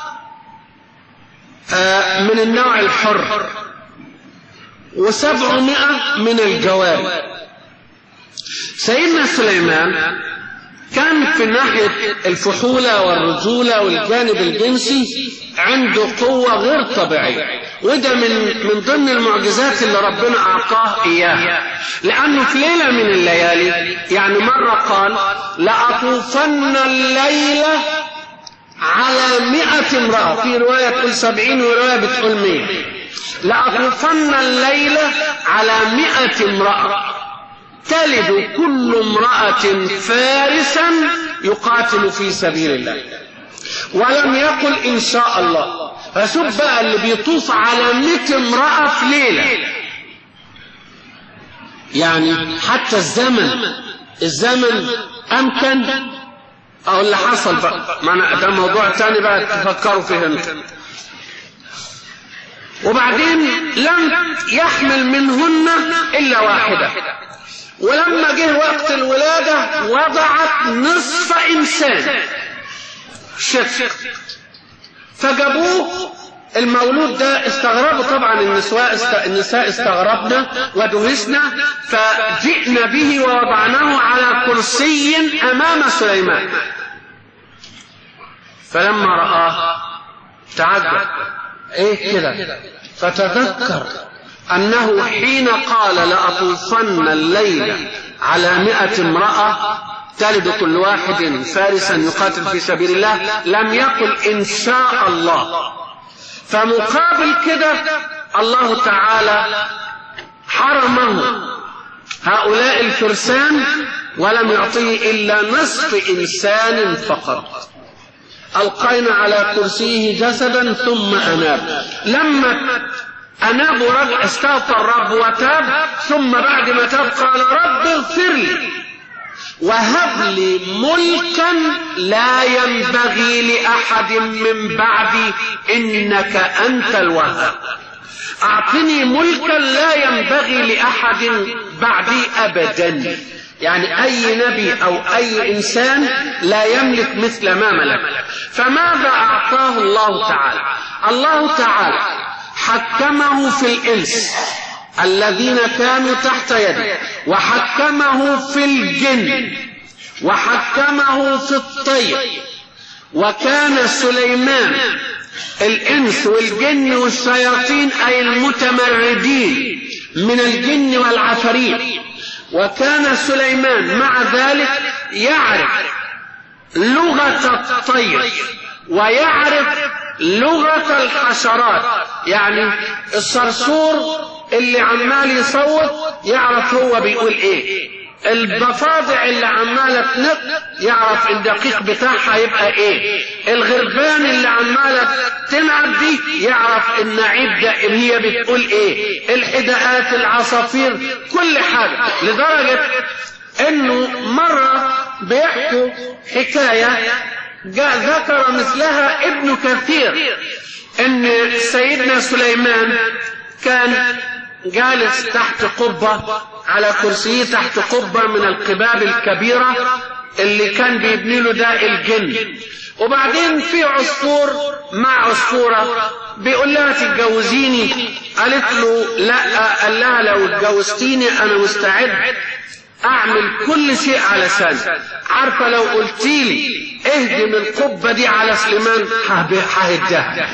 من النوع الحر وسبعمائة من الجواري سيدنا سليمان كان في ناحية الفحولة والرجولة والجانب الجنسي عنده قوة غير طبيعية وده من من ضمن المعجزات اللي ربنا أعطاه إياها لأنه في ليلة من الليالي يعني مرة قال لأطوفن الليلة على مئة امرأة في رواية تقول سبعين ورواية بتقول مئة لأطوفن الليلة على مئة امرأة تلد كل امرأة فارسا يقاتل في سبيل الله ولم يقل إن شاء الله فشوف بقى اللي بيطوف على 100 امرأة في ليلة يعني حتى الزمن الزمن أمكن أو اللي حصل بقى ما أنا ده موضوع تاني بقى تفكروا فيه انت وبعدين لم يحمل منهن إلا واحدة ولما جه وقت الولادة وضعت نصف إنسان شك فجابوه المولود ده استغربوا طبعا النساء است... النساء استغربنا ودهشنا فجئنا به ووضعناه على كرسي امام سليمان فلما رآه تعجب ايه كده فتذكر أنه حين قال لأطوفن الليل على مئة امرأة تلد كل واحد فارسا يقاتل في سبيل الله لم يقل إن شاء الله فمقابل كده الله تعالى حرمه هؤلاء الفرسان ولم يعطيه إلا نصف إنسان فقط ألقينا على كرسيه جسدا ثم أناب لما أناب رجع استغفر الرب وتاب ثم بعد ما تاب قال رب اغفر لي وهب لي ملكا لا ينبغي لأحد من بعدي إنك أنت الوهاب أعطني ملكا لا ينبغي لأحد بعدي أبدا يعني أي نبي أو أي إنسان لا يملك مثل ما ملك فماذا أعطاه الله تعالى الله تعالى حكمه في الإنس الذين كانوا تحت يده وحكمه في الجن وحكمه في الطير وكان سليمان الإنس والجن والشياطين أي المتمردين من الجن والعفاريت وكان سليمان مع ذلك يعرف لغة الطير ويعرف لغة الحشرات يعني الصرصور اللي عمال يصوت يعرف هو بيقول ايه الضفادع اللي عمالة تنق يعرف الدقيق بتاعها يبقى ايه الغربان اللي عمالة تنعب دي يعرف النعيب ده هي بتقول ايه الحداءات العصافير كل حاجة لدرجة انه مرة بيحكوا حكاية جاء ذكر مثلها ابن كثير ان سيدنا سليمان كان جالس تحت قبة على كرسيه تحت قبة من القباب الكبيرة اللي كان بيبني له ده الجن وبعدين في عصفور مع عصفورة بيقول لها تتجوزيني قالت له لا قال لها لو اتجوزتيني انا مستعد اعمل كل شيء علشان عارفة لو قلتيلي اهدم القبة دي على سليمان ههدها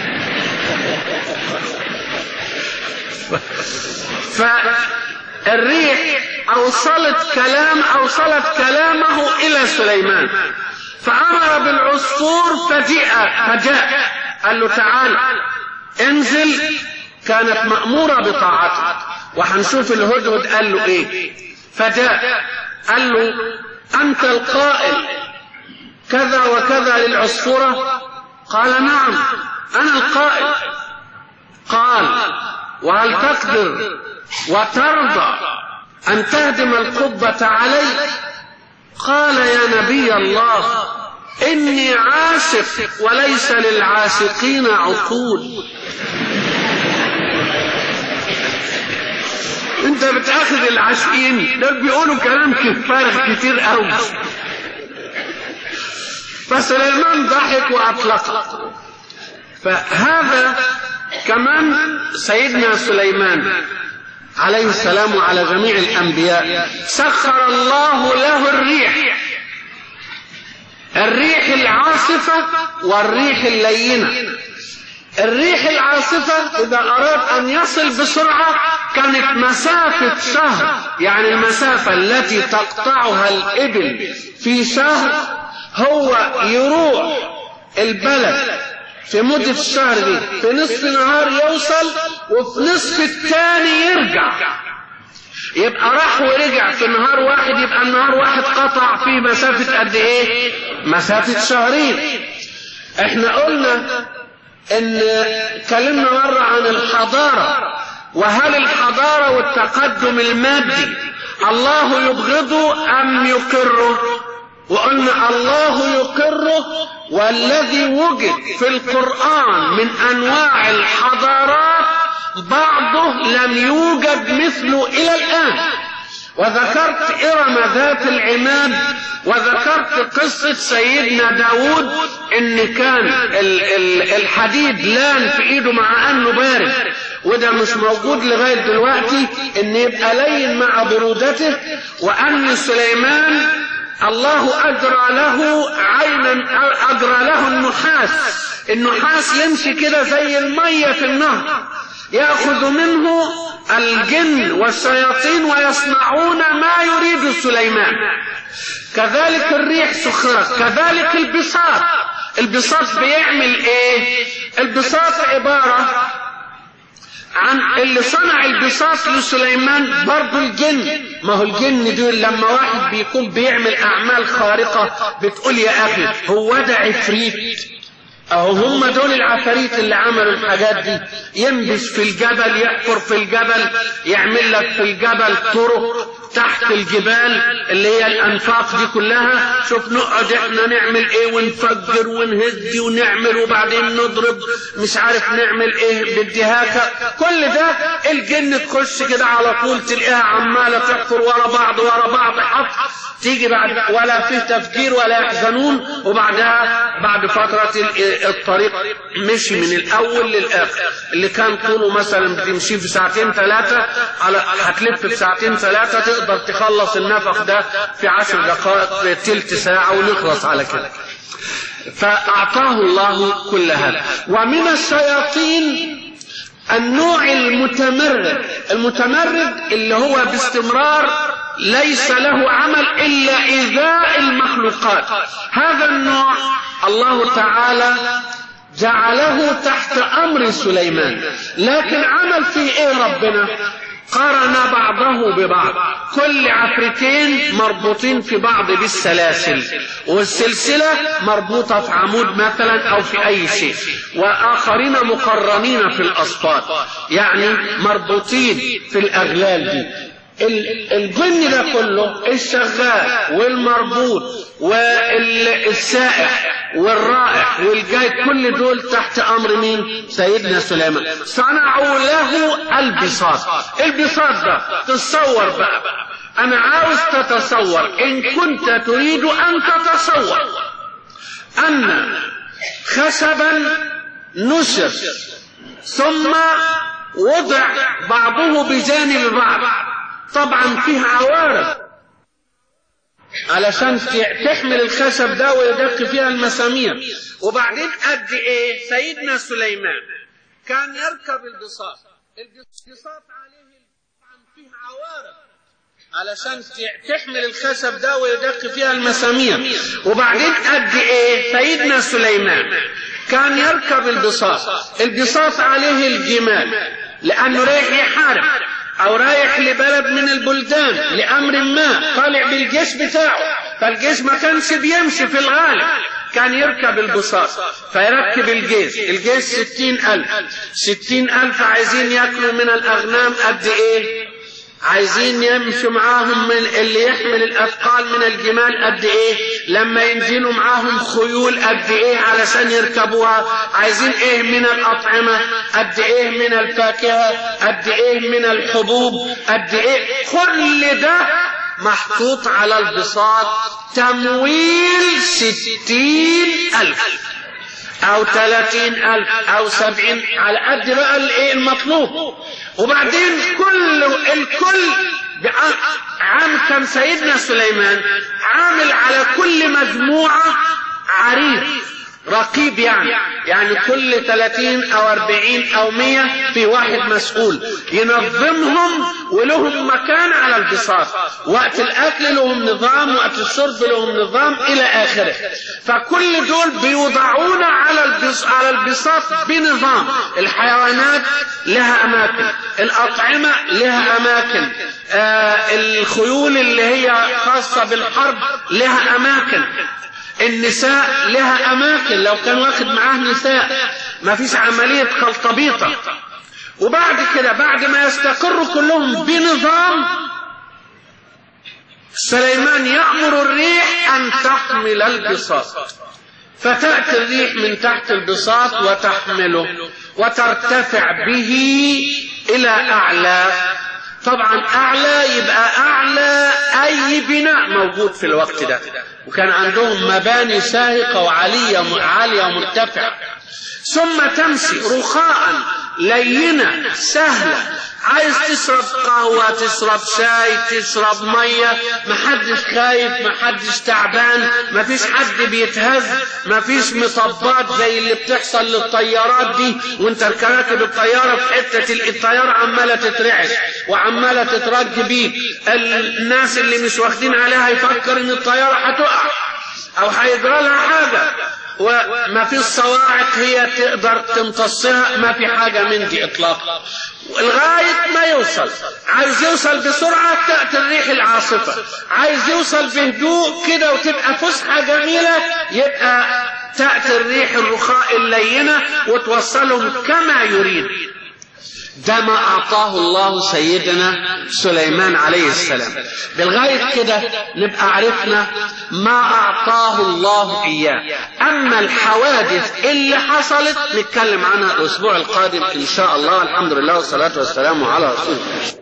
فالريح اوصلت كلام اوصلت كلامه الى سليمان فامر بالعصفور فجاء فجاء قال له تعال انزل كانت مأمورة بطاعته وهنشوف الهدهد قال له ايه فجاء قال له انت القائل كذا وكذا للعصفورة قال نعم انا القائل قال وهل تقدر وترضى ان تهدم القبة علي قال يا نبي الله اني عاشق وليس للعاشقين عقول انت بتاخذ العاشقين دول بيقولوا كلام فارغ كتير قوي فسليمان ضحك واطلق فهذا كمان سيدنا سليمان عليه السلام وعلى جميع الانبياء سخر الله له الريح الريح العاصفه والريح اللينه الريح العاصفة إذا أراد أن يصل بسرعة كانت مسافة شهر يعني المسافة التي تقطعها الإبل في شهر هو يروح البلد في مدة الشهر دي في نصف نهار يوصل وفي نصف الثاني يرجع يبقى راح ورجع في نهار واحد يبقى النهار واحد قطع فيه مسافة قد ايه مسافة شهرين احنا قلنا ان اتكلمنا مرة عن الحضارة وهل الحضارة والتقدم المادي الله يبغضه ام يقره وقلنا الله يقره والذي وجد في القرآن من انواع الحضارات بعضه لم يوجد مثله الى الان وذكرت إرم ذات العماد وذكرت قصة سيدنا داود إن كان ال ال الحديد لان في إيده مع أنه بارد وده مش موجود لغاية دلوقتي إن يبقى لين مع برودته وأن سليمان الله أجرى له عينا أجرى له النحاس النحاس يمشي كده زي المية في النهر يأخذ منه الجن والشياطين ويصنعون ما يريد سليمان كذلك الريح سخرت كذلك البساط البساط بيعمل ايه البساط عبارة عن اللي صنع البساط لسليمان برضه الجن ما هو الجن دول لما واحد بيكون بيعمل اعمال خارقة بتقول يا اخي هو ده عفريت اهو هم دول العفاريت اللي عملوا الحاجات دي ينبش في الجبل يحفر في الجبل يعمل لك في الجبل طرق تحت الجبال اللي هي الانفاق دي كلها شوف نقعد احنا نعمل ايه ونفجر ونهدي ونعمل وبعدين نضرب مش عارف نعمل ايه بالدهاكة كل ده الجن تخش كده على طول تلاقيها عمالة تحفر ورا بعض ورا بعض حط تيجي بعد ولا فيه تفكير ولا يحزنون وبعدها بعد فترة الطريق مشي من الاول للاخر اللي كان طوله مثلا بتمشي في ساعتين ثلاثة على هتلف في ساعتين ثلاثة تقدر تخلص النفق ده في عشر دقائق تلت ساعة ونخلص على كده فأعطاه الله كل هذا ومن الشياطين النوع المتمرد المتمرد اللي هو باستمرار ليس له عمل إلا إيذاء المخلوقات هذا النوع الله تعالى جعله تحت أمر سليمان لكن عمل فيه إيه ربنا قارن بعضه ببعض كل عفرتين مربوطين في بعض بالسلاسل والسلسلة مربوطة في عمود مثلا أو في أي شيء وآخرين مقرنين في الأسطاد يعني مربوطين في الأغلال دي الجن ده كله الشغال والمربوط والسائح والرائح والجاي كل دول تحت امر مين سيدنا سليمان صنعوا له البساط البساط ده تصور بقى انا عاوز تتصور ان كنت تريد ان تتصور ان خشبا نشر ثم وضع بعضه بجانب بعض طبعا فيه عوارض علشان تحمل الخشب ده ويدق فيها المسامير وبعدين قد ايه سيدنا سليمان كان يركب البساط البساط عليه طبعا فيه عوارض علشان تحمل الخشب ده ويدق فيها المسامير وبعدين قد ايه سيدنا سليمان كان يركب البساط البساط عليه الجمال لانه رايح يحارب او رايح لبلد من البلدان لامر ما طالع بالجيش بتاعه فالجيش ما كانش بيمشي في الغالب كان يركب البساط فيركب الجيش الجيش ستين ألف ستين ألف عايزين يأكلوا من الأغنام قد إيه عايزين يمشوا معاهم من اللي يحمل الأثقال من الجمال قد إيه لما ينزلوا معاهم خيول قد إيه علشان يركبوها عايزين إيه من الأطعمة قد إيه من الفاكهة قد إيه من الحبوب قد إيه كل ده محطوط على البساط تمويل ستين ألف أو ثلاثين ألف أو سبعين على قد بقى الإيه المطلوب وبعدين كل الكل عام كان سيدنا سليمان عامل على كل مجموعة عريف رقيب يعني يعني كل 30 او 40 او 100 في واحد مسؤول ينظمهم ولهم مكان على البساط وقت الاكل لهم نظام وقت الشرب لهم نظام الى اخره فكل دول بيوضعون على البس على البساط بنظام الحيوانات لها اماكن الاطعمه لها اماكن آه الخيول اللي هي خاصه بالحرب لها اماكن النساء لها اماكن لو كان واخد معاه نساء ما فيش عملية خلطبيطة وبعد كده بعد ما يستقروا كلهم بنظام سليمان يأمر الريح أن تحمل البساط فتأتي الريح من تحت البساط وتحمله وترتفع به إلى أعلى طبعا أعلى يبقى أعلى أي بناء موجود في الوقت ده وكان عندهم مباني شاهقة وعالية عالية ومرتفعة ثم تمشي رخاء لينة سهلة عايز تشرب قهوة تشرب شاي تشرب مية محدش خايف محدش تعبان مفيش حد بيتهز مفيش مطبات زي اللي بتحصل للطيارات دي وانت راكب الطيارة في حتة الطيارة عمالة تترعش وعمالة تترج بيك الناس اللي مش واخدين عليها يفكر ان الطيارة هتقع او هيجرى لها حاجة وما في الصواعق هي تقدر تمتصها ما في حاجة من دي اطلاقا لغاية ما يوصل عايز يوصل بسرعة تأتي الريح العاصفة عايز يوصل بهدوء كده وتبقى فسحة جميلة يبقى تأتي الريح الرخاء اللينة وتوصلهم كما يريد ده ما أعطاه الله سيدنا سليمان عليه السلام بالغاية كده نبقى عرفنا ما أعطاه الله إياه أما الحوادث اللي حصلت نتكلم عنها الأسبوع القادم إن شاء الله الحمد لله والصلاة والسلام على رسول الله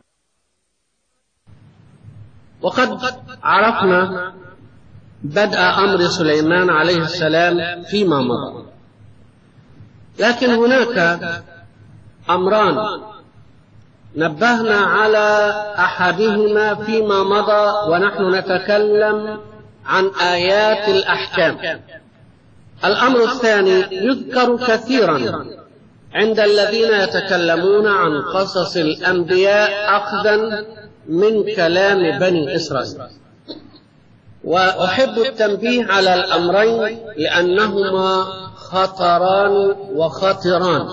وقد عرفنا بدء أمر سليمان عليه السلام فيما مضى لكن هناك أمران نبهنا على أحدهما فيما مضى ونحن نتكلم عن آيات الأحكام الأمر الثاني يذكر كثيرا عند الذين يتكلمون عن قصص الأنبياء أخذا من كلام بني إسرائيل وأحب التنبيه على الأمرين لأنهما خطران وخطران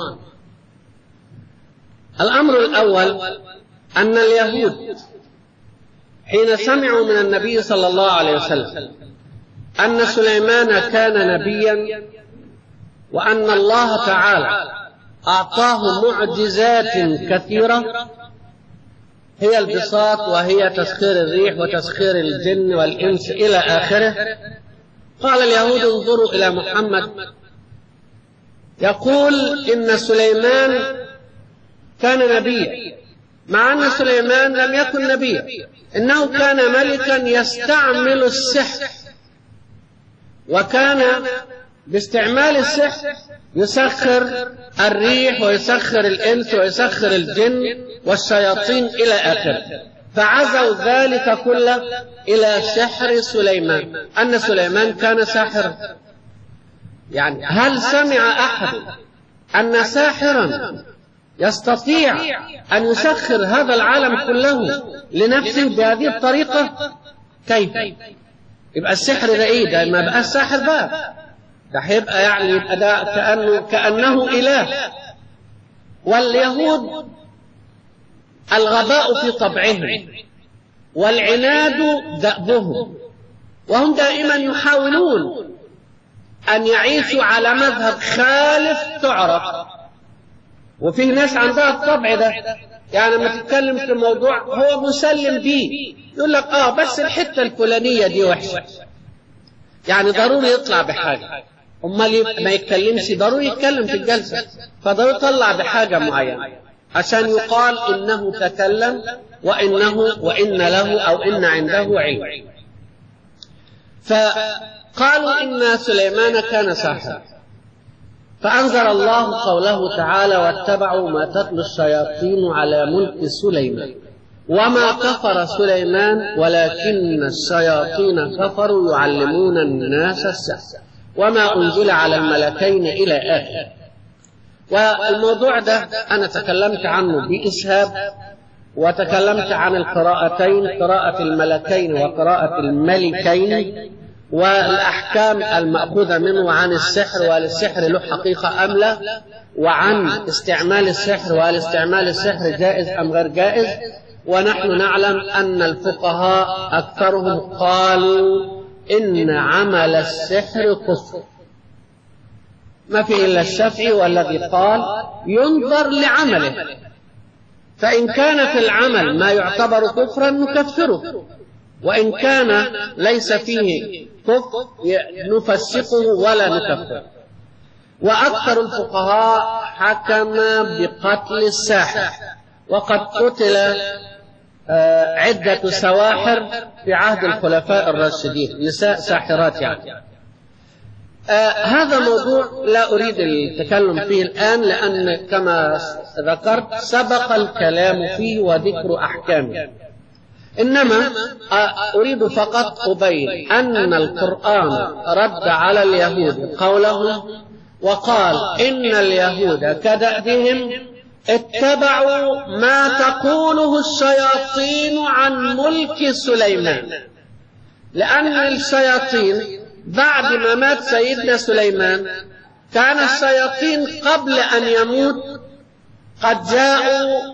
الأمر الأول أن اليهود حين سمعوا من النبي صلى الله عليه وسلم أن سليمان كان نبيا وأن الله تعالى أعطاه معجزات كثيرة هي البساط وهي تسخير الريح وتسخير الجن والإنس إلى آخره قال اليهود انظروا إلى محمد يقول إن سليمان كان نبيا مع أن سليمان لم يكن نبيا إنه كان ملكا يستعمل السحر وكان باستعمال السحر يسخر الريح ويسخر الإنس ويسخر الجن والشياطين إلى آخره فعزوا ذلك كله إلى سحر سليمان أن سليمان كان ساحرا يعني هل سمع أحد أن ساحرا يستطيع أن يسخر هذا العالم كله لنفسه بهذه الطريقة كيف يبقى السحر ده ايه ده ما بقى الساحر بقى ده هيبقى يعني يبقى ده كأنه, كأنه إله واليهود الغباء في طبعهم والعناد دأبهم وهم دائما يحاولون أن يعيشوا على مذهب خالف تعرف وفيه ناس عندها الطبع ده يعني لما تتكلم في موضوع هو مسلم بيه يقول لك اه بس الحته الفلانيه دي وحشه يعني ضروري يطلع بحاجه امال ما يتكلمش ضروري يتكلم في الجلسه فضروري يطلع بحاجه معينه عشان يقال انه تكلم وانه وان له او ان عنده علم فقالوا ان سليمان كان ساحرا فأنزل الله قوله تعالى واتبعوا ما تتلو الشياطين على ملك سليمان وما كفر سليمان ولكن الشياطين كفروا يعلمون الناس السحر وما أنزل على الملكين إلى آخر والموضوع ده أنا تكلمت عنه بإسهاب وتكلمت عن القراءتين قراءة الملكين وقراءة الملكين والأحكام المأخوذة منه عن السحر وهل السحر له حقيقة أم لا وعن استعمال السحر وهل استعمال السحر جائز أم غير جائز ونحن نعلم أن الفقهاء أكثرهم قالوا إن عمل السحر كفر ما في إلا الشافعي والذي قال ينظر لعمله فإن كان في العمل ما يعتبر كفرا نكفره وإن كان ليس فيه كفر نفسقه ولا نكفره وأكثر الفقهاء حكم بقتل الساحر وقد قتل عدة سواحر في عهد الخلفاء الراشدين نساء ساحرات يعني آه هذا موضوع لا أريد التكلم فيه الآن لأن كما ذكرت سبق الكلام فيه وذكر أحكامه إنما أريد فقط أبين أن القرآن رد على اليهود قوله وقال إن اليهود كدأبهم اتبعوا ما تقوله الشياطين عن ملك سليمان لأن الشياطين بعد ما مات سيدنا سليمان كان الشياطين قبل أن يموت قد جاءوا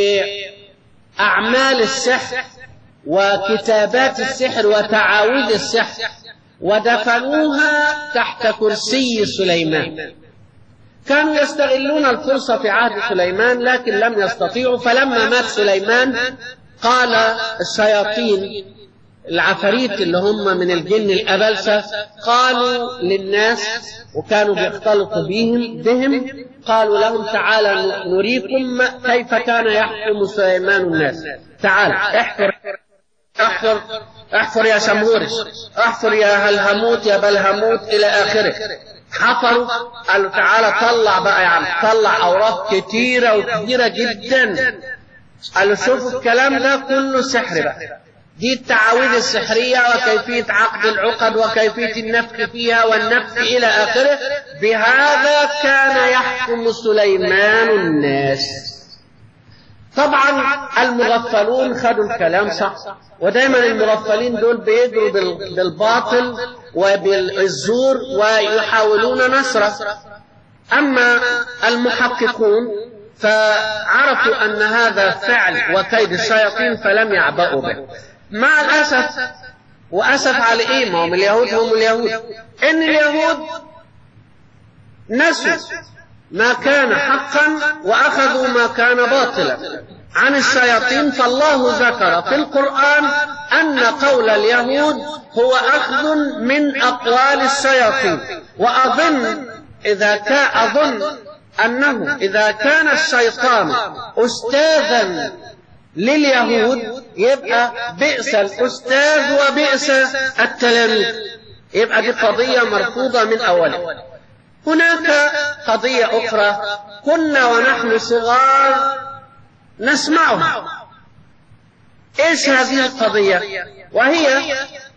بأعمال السحر وكتابات السحر وتعاوذ السحر ودفنوها تحت كرسي سليمان كانوا يستغلون الفرصة في عهد سليمان لكن لم يستطيعوا فلما مات سليمان قال الشياطين العفاريت اللي هم من الجن الأبلسة قالوا للناس وكانوا بيختلطوا بهم بهم قالوا لهم تعالى نريكم كيف كان يحكم سليمان الناس تعال احفر احفر احفر يا شمهورش احفر يا هلهموت يا بلهموت الى اخره حفروا قالوا تعالى طلع بقى يا عم طلع اوراق كتيرة وكبيرة جدا قالوا شوفوا الكلام ده كله سحر بقى دي التعاويذ السحرية وكيفية عقد العقد وكيفية النفخ فيها والنفخ إلى آخره بهذا كان يحكم سليمان الناس طبعا المغفلون خدوا الكلام صح ودايما المغفلين دول بيجروا بالباطل وبالزور ويحاولون نصره أما المحققون فعرفوا أن هذا فعل وكيد الشياطين فلم يعبأوا به مع الأسف وأسف على إيه ما هم اليهود هم اليهود إن اليهود نسوا ما كان حقا وأخذوا ما كان باطلا عن الشياطين فالله ذكر في القرآن أن قول اليهود هو أخذ من أقوال الشياطين وأظن إذا كان أظن أنه إذا كان الشيطان أستاذا لليهود يبقى بئس الأستاذ وبئس التلاميذ يبقى دي قضية مرفوضة من أولها هناك قضية أخرى كنا ونحن صغار نسمعها ايش هذه القضية وهي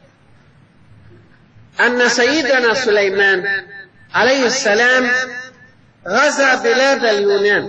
ان سيدنا سليمان عليه السلام غزا بلاد اليونان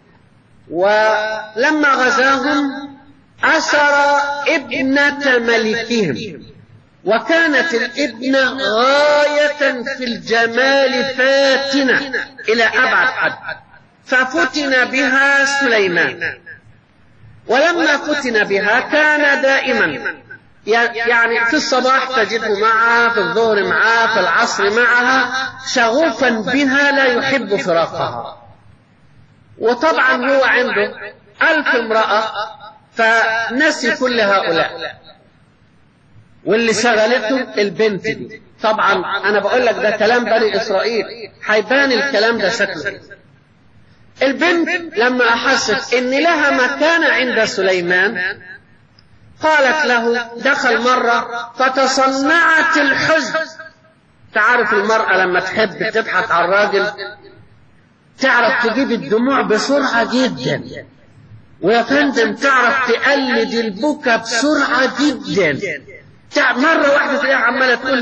ولما غزاهم أسر ابنة ملكهم وكانت الابنة غاية في الجمال فاتنة إلى أبعد حد ففتن بها سليمان ولما فتن بها كان دائما يعني في الصباح تجده معها في الظهر معها في العصر معها شغوفا بها لا يحب فراقها وطبعا هو عنده ألف امرأة فنسي كل هؤلاء واللي شغلته البنت دي طبعا انا بقول لك ده كلام بني اسرائيل هيبان الكلام ده شكله البنت لما احست ان لها مكانة عند سليمان قالت له دخل مرة فتصنعت الحزن تعرف المرأة لما تحب تضحك على الراجل تعرف تجيب الدموع بسرعة جدا ويا فندم تعرف تقلد البكا بسرعة جدا مرة واحدة تلاقيها عمالة تقول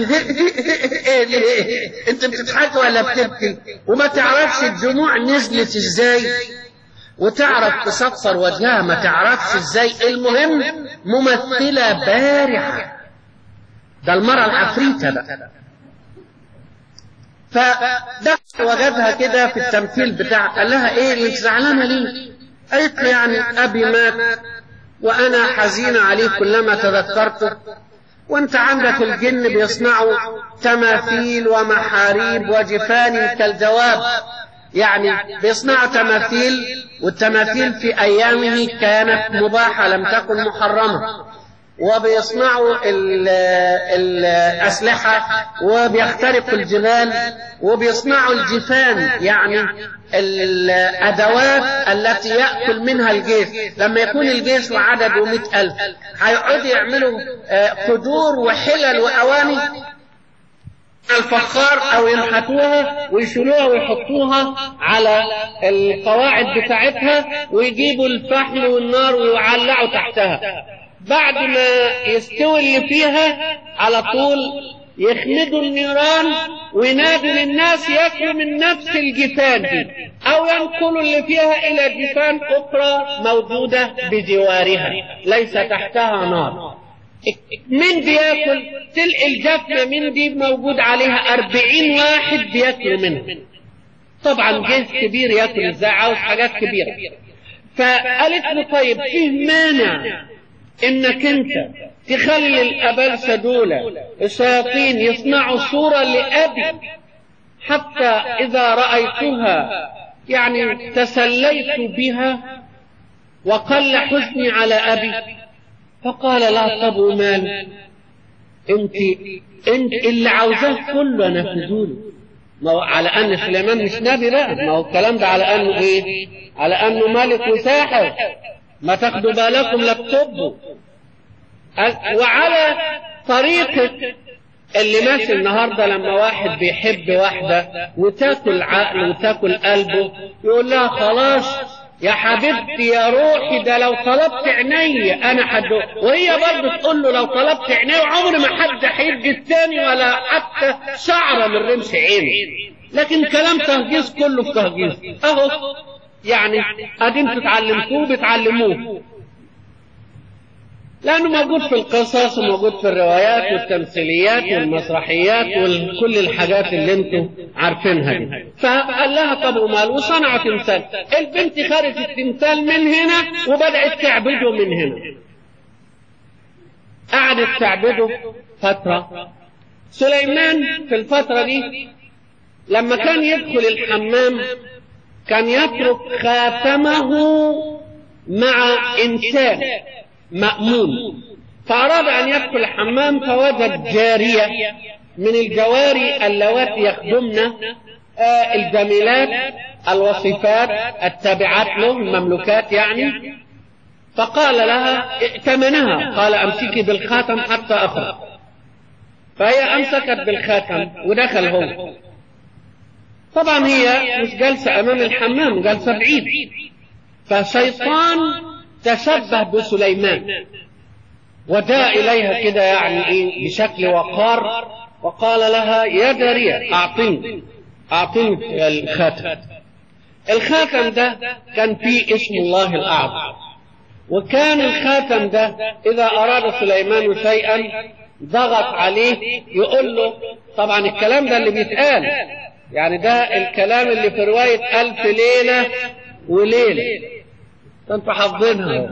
انت بتضحك ولا بتبكي وما تعرفش الدموع نزلت ازاي وتعرف تصفر وجهها ما تعرفش ازاي المهم ممثلة بارعة ده المرة العفريتة بقى فدخل وجدها كده في التمثيل بتاع قال لها ايه انت زعلانة ليه قالت له يعني ابي مات وانا حزينة عليه كلما تذكرته وانت عندك الجن بيصنعوا تماثيل ومحاريب وجفان كالجواب يعني بيصنعوا تماثيل والتماثيل في ايامه كانت مباحه لم تكن محرمه وبيصنعوا الاسلحه وبيخترقوا الجبال وبيصنعوا الجفان يعني الأدوات التي يأكل منها الجيش لما يكون الجيش وعدده مئة ألف هيقعدوا يعملوا قدور وحلل وأواني الفخار أو ينحتوها ويشيلوها ويحطوها على القواعد بتاعتها ويجيبوا الفحم والنار ويعلقوا تحتها بعد ما يستوي اللي فيها على طول يخمدوا النيران وينادوا للناس ياكلوا من نفس الجفان دي او ينقلوا اللي فيها الى جفان اخرى موجودة بجوارها ليس تحتها نار من بياكل تلقي الجفنة من دي موجود عليها أربعين واحد بياكلوا منها طبعا جيش كبير ياكل ازاي عاوز حاجات كبيرة فقالت له طيب فيه مانع انك انت تخلي الأبلسة دول الشياطين يصنعوا صورة لأبي حتى إذا رأيتها يعني تسليت بها وقل حزني على أبي فقال لا طب مال انت انت اللي عاوزاه كله نفذوله ما هو على ان سليمان مش نبي بقى ما هو الكلام ده على انه ايه على انه ملك وساحر ما تاخدوا بالكم لا تطبوا وعلى طريقة اللي ماشي النهاردة لما واحد بيحب واحدة وتاكل عقله وتاكل قلبه يقول لها خلاص يا حبيبتي يا روحي ده لو طلبت عيني انا حد وهي برضه تقول له لو طلبت عيني عمر ما حد هيدي التاني ولا حتى شعره من رمش عيني لكن كلام تهجيس كله في تهجيس اهو يعني ادين تتعلمتوه بتعلموه لأنه موجود في القصص وموجود في الروايات والتمثيليات والمسرحيات وكل الحاجات اللي انتم عارفينها دي فقال لها طب ومال وصنع تمثال البنت خرجت التمثال من هنا وبدأت تعبده من هنا قعدت تعبده فترة سليمان في الفترة دي لما كان يدخل الحمام كان يترك خاتمه مع إنسان مأمون فأراد أن يدخل الحمام فوجد جارية من الجواري اللواتي يخدمن آه الجميلات الوصفات التابعات له المملوكات يعني فقال لها ائتمنها قال امسكي بالخاتم حتى اخرج فهي امسكت بالخاتم ودخل هو طبعا هي مش جالسه امام الحمام جالسه بعيد فشيطان تشبه بسليمان وجاء اليها كده يعني ايه بشكل وقار وقال لها يا جاريه اعطني اعطني الخاتم الخاتم ده كان فيه اسم الله الاعظم وكان الخاتم ده إذا أراد سليمان شيئا ضغط عليه يقول له طبعا الكلام ده اللي بيتقال يعني ده الكلام اللي في رواية ألف ليلة وليلة انتوا حافظينها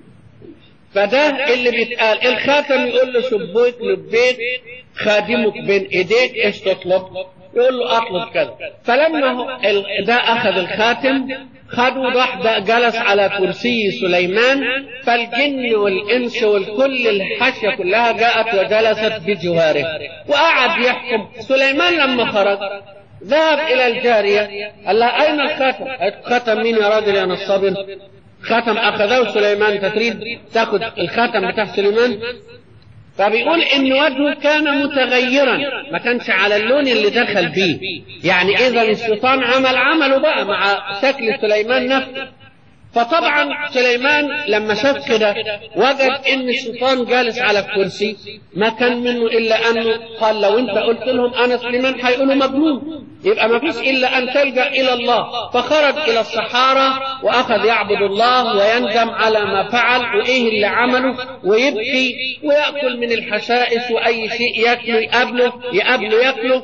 فده اللي بيتقال الخاتم يقول له شبيك لبيك خادمك بين ايديك ايش تطلب يقول له اطلب كذا فلما ده اخذ الخاتم خدوا راح جلس على كرسي سليمان فالجن والانس والكل الحاشيه كلها جاءت وجلست بجواره وقعد يحكم سليمان لما خرج ذهب الى الجاريه قال لها اين الخاتم؟ خاتم مين يا راجل يا نصاب خاتم اخذه سليمان تريد تاخذ الخاتم بتاع سليمان فبيقول ان وجهه كان متغيرا ما كانش على اللون اللي دخل بيه يعني اذا الشيطان عمل عمله بقى مع شكل سليمان نفسه فطبعا سليمان لما شاف كده وجد ان الشيطان جالس على الكرسي ما كان منه الا انه قال لو انت قلت لهم انا سليمان هيقولوا مجنون يبقى ما فيش الا ان تلجا الى الله فخرج الى الصحارى واخذ يعبد الله ويندم على ما فعل وايه اللي عمله ويبكي وياكل من الحشائش واي شيء ياكله يقابله يقابله ياكله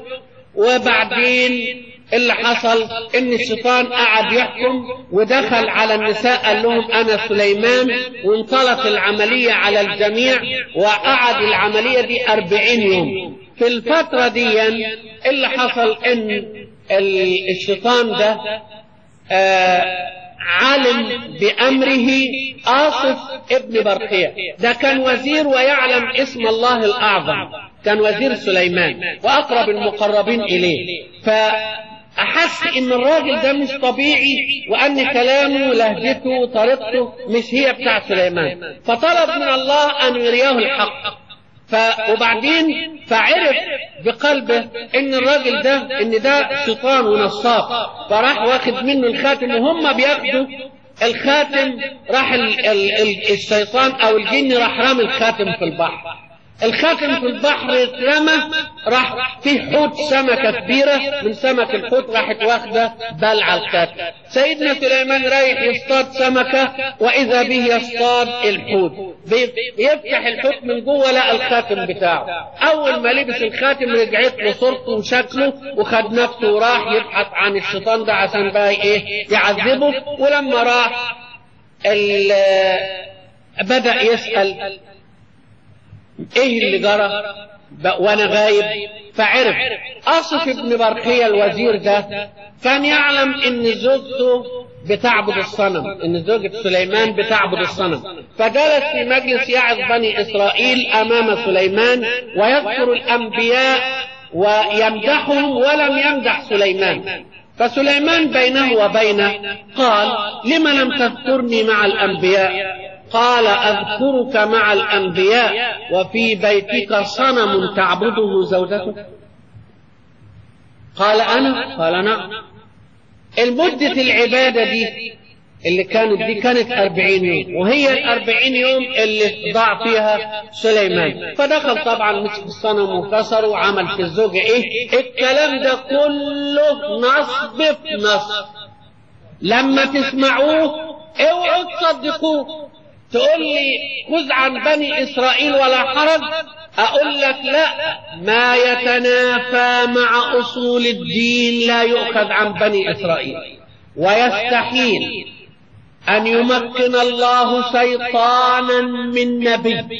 وبعدين اللي حصل ان الشيطان قعد يحكم ودخل على النساء قال لهم انا سليمان وانطلق العملية على الجميع وقعد العملية دي أربعين يوم في الفترة دي اللي حصل ان الشيطان ده آه علم بأمره آصف ابن برقية ده كان وزير ويعلم اسم الله الأعظم كان وزير سليمان وأقرب المقربين إليه ف أحس إن الراجل ده مش طبيعي وأن كلامه ولهجته وطريقته مش هي بتاع سليمان فطلب من الله أن يريه الحق ف وبعدين فعرف بقلبه ان الراجل ده ان ده شيطان ونصاب فراح واخد منه الخاتم وهم بياخدوا الخاتم راح ال ال ال الشيطان او الجن راح رامي الخاتم في البحر الخاتم في البحر اترمى راح في حوت سمكة كبيرة من سمك الحوت راحت واخدة بلع الخاتم سيدنا سليمان رايح يصطاد سمكة وإذا به يصطاد الحوت بيفتح الحوت من جوه لقى الخاتم بتاعه أول ما لبس الخاتم رجعت له صورته وشكله وخد نفسه وراح يبحث عن الشيطان ده عشان بقى إيه يعذبه ولما راح بدأ يسأل ايه اللي جرى وانا غايب فعرف اصف ابن برقية الوزير ده كان يعلم ان زوجته بتعبد الصنم ان زوجة سليمان بتعبد الصنم فجلس في مجلس يعظ بني اسرائيل امام سليمان ويذكر الانبياء ويمدحهم ولم يمدح سليمان فسليمان بينه وبينه قال لم لم تذكرني مع الانبياء قال أذكرك مع الأنبياء وفي بيتك صنم تعبده زوجتك قال أنا قال نعم المدة العبادة دي اللي كانت دي كانت أربعين يوم وهي الأربعين يوم اللي ضاع فيها سليمان فدخل طبعا مسك الصنم وكسره وعمل في الزوجة إيه الكلام ده كله نصب في نصب لما تسمعوه اوعوا تصدقوه تقول لي خذ عن بني إسرائيل ولا حرج أقول لك لا ما يتنافى مع أصول الدين لا يؤخذ عن بني إسرائيل ويستحيل أن يمكن الله شيطانا من نبي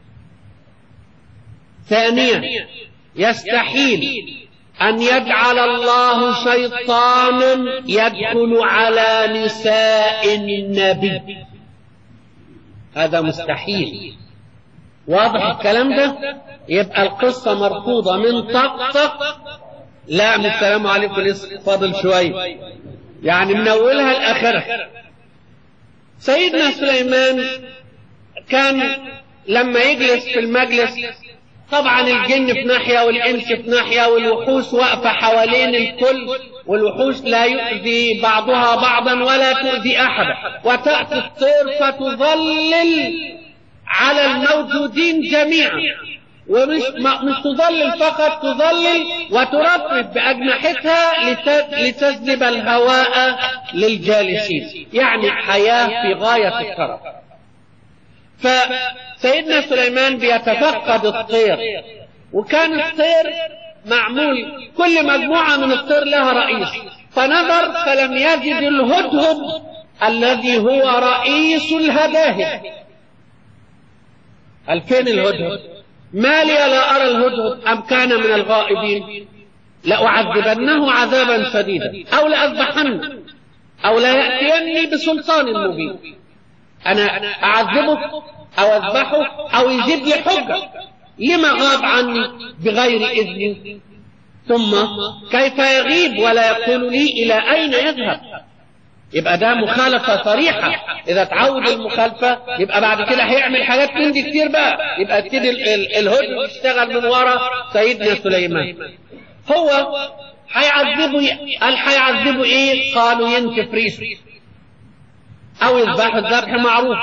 ثانيا يستحيل أن يجعل الله شيطانا يدخل على نساء النبي هذا مستحيل واضح الكلام ده يبقى القصة مرفوضة من طقطق لا من السلام عليكم لسه فاضل شوية يعني من أولها لآخرها سيدنا سليمان كان لما يجلس في المجلس طبعا الجن في ناحية والإنس في ناحية والوحوش واقفة حوالين الكل والوحوش لا يؤذي بعضها بعضا ولا تؤذي أحدا وتأتي الطير فتظلل على الموجودين جميعا ومش مش تظلل فقط تظلل وترفرف بأجنحتها لتجذب الهواء للجالسين يعني حياة في غاية الطرف فسيدنا سليمان بيتفقد الطير وكان الطير معمول كل مجموعة من الطير لها رئيس فنظر فلم يجد الهدهد الذي هو رئيس الهداهد هل فين الهدهد ما لي لا أرى الهدهد أم كان من الغائبين لأعذبنه عذابا شديدا أو لأذبحنه أو ليأتيني بسلطان مبين أنا أعذبه أو أذبحه أو يجيب لي حجة لما غاب عني بغير إذن ثم كيف يغيب ولا يقول لي إلى أين يذهب يبقى ده مخالفة صريحة إذا تعود المخالفة يبقى بعد كده هيعمل حاجات من دي كتير بقى يبقى ابتدي الهدن يشتغل من ورا سيدنا سليمان هو هيعذبه قال هيعذبه ايه؟ قالوا ينكف ريشه أو يذبح الذبح معروف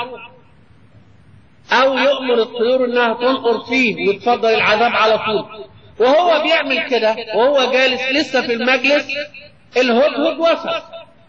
أو يؤمر الطيور إنها تنقر فيه ويتفضل العذاب على طول وهو بيعمل كده وهو جالس لسه في المجلس الهدهد وصل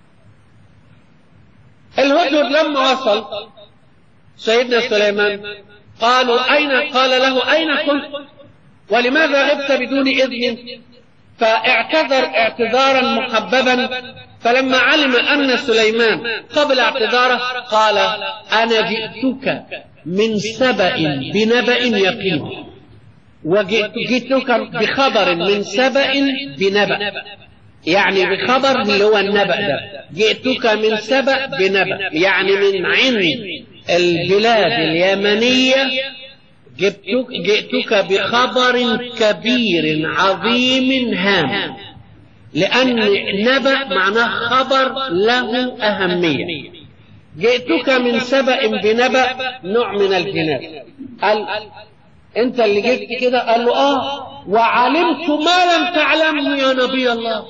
الهدهد لما وصل سيدنا سليمان قالوا أين قال له أين كنت ولماذا غبت بدون إذن فاعتذر اعتذارا محببا فلما علم أن سليمان قبل اعتذاره قال أنا جئتك من سبأ بنبأ يقين وجئتك بخبر من سبأ بنبأ يعني بخبر اللي هو النبأ ده جئتك من سبأ بنبأ يعني من عند البلاد اليمنية جئتك, جئتك بخبر كبير عظيم هام لأن نبأ معناه خبر له أهمية جئتك من سبأ بنبأ نوع من الجناس قال انت اللي جيت كده قال له اه وعلمت ما لم تعلمه يا نبي الله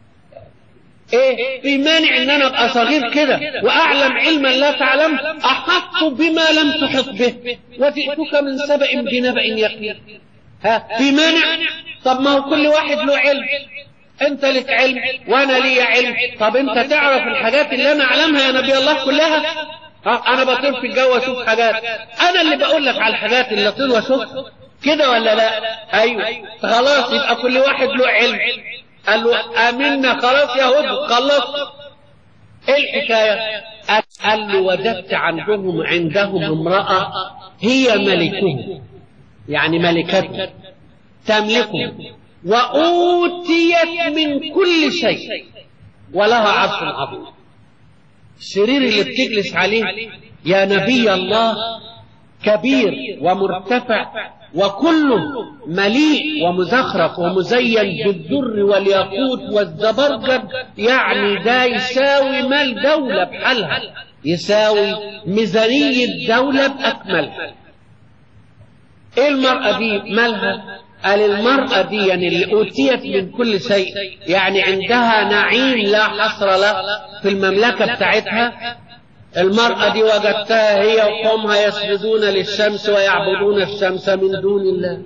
ايه في مانع ان انا ابقى صغير كده واعلم علما لا تعلم احط بما لم تحط به وجئتك من سبأ بنبأ يقين ها في مانع طب ما هو كل واحد له علم انت لك علم وانا لي علم طب انت تعرف الحاجات اللي انا اعلمها يا نبي الله كلها ها انا بطير في الجو واشوف حاجات انا اللي بقول لك على الحاجات اللي اطير واشوف كده ولا لا ايوه خلاص يبقى كل واحد له علم قال له امنا خلاص يا هد خلص ايه الحكايه قال له وجدت عندهم عندهم امراه هي ملكهم يعني ملكتهم تملكهم وأوتيت من كل شيء ولها عرش عظيم السرير اللي بتجلس عليه يا نبي الله كبير ومرتفع وكله مليء ومزخرف ومزين بالدر والياقوت والزبرجد يعني ده يساوي مال دولة بحالها يساوي ميزانية دولة بأكملها ايه المرأة دي مالها قال المرأة دي يعني اللي أوتيت من كل شيء يعني عندها نعيم لا حصر له في المملكة بتاعتها المرأة دي وجدتها هي وقومها يسجدون للشمس ويعبدون الشمس من دون الله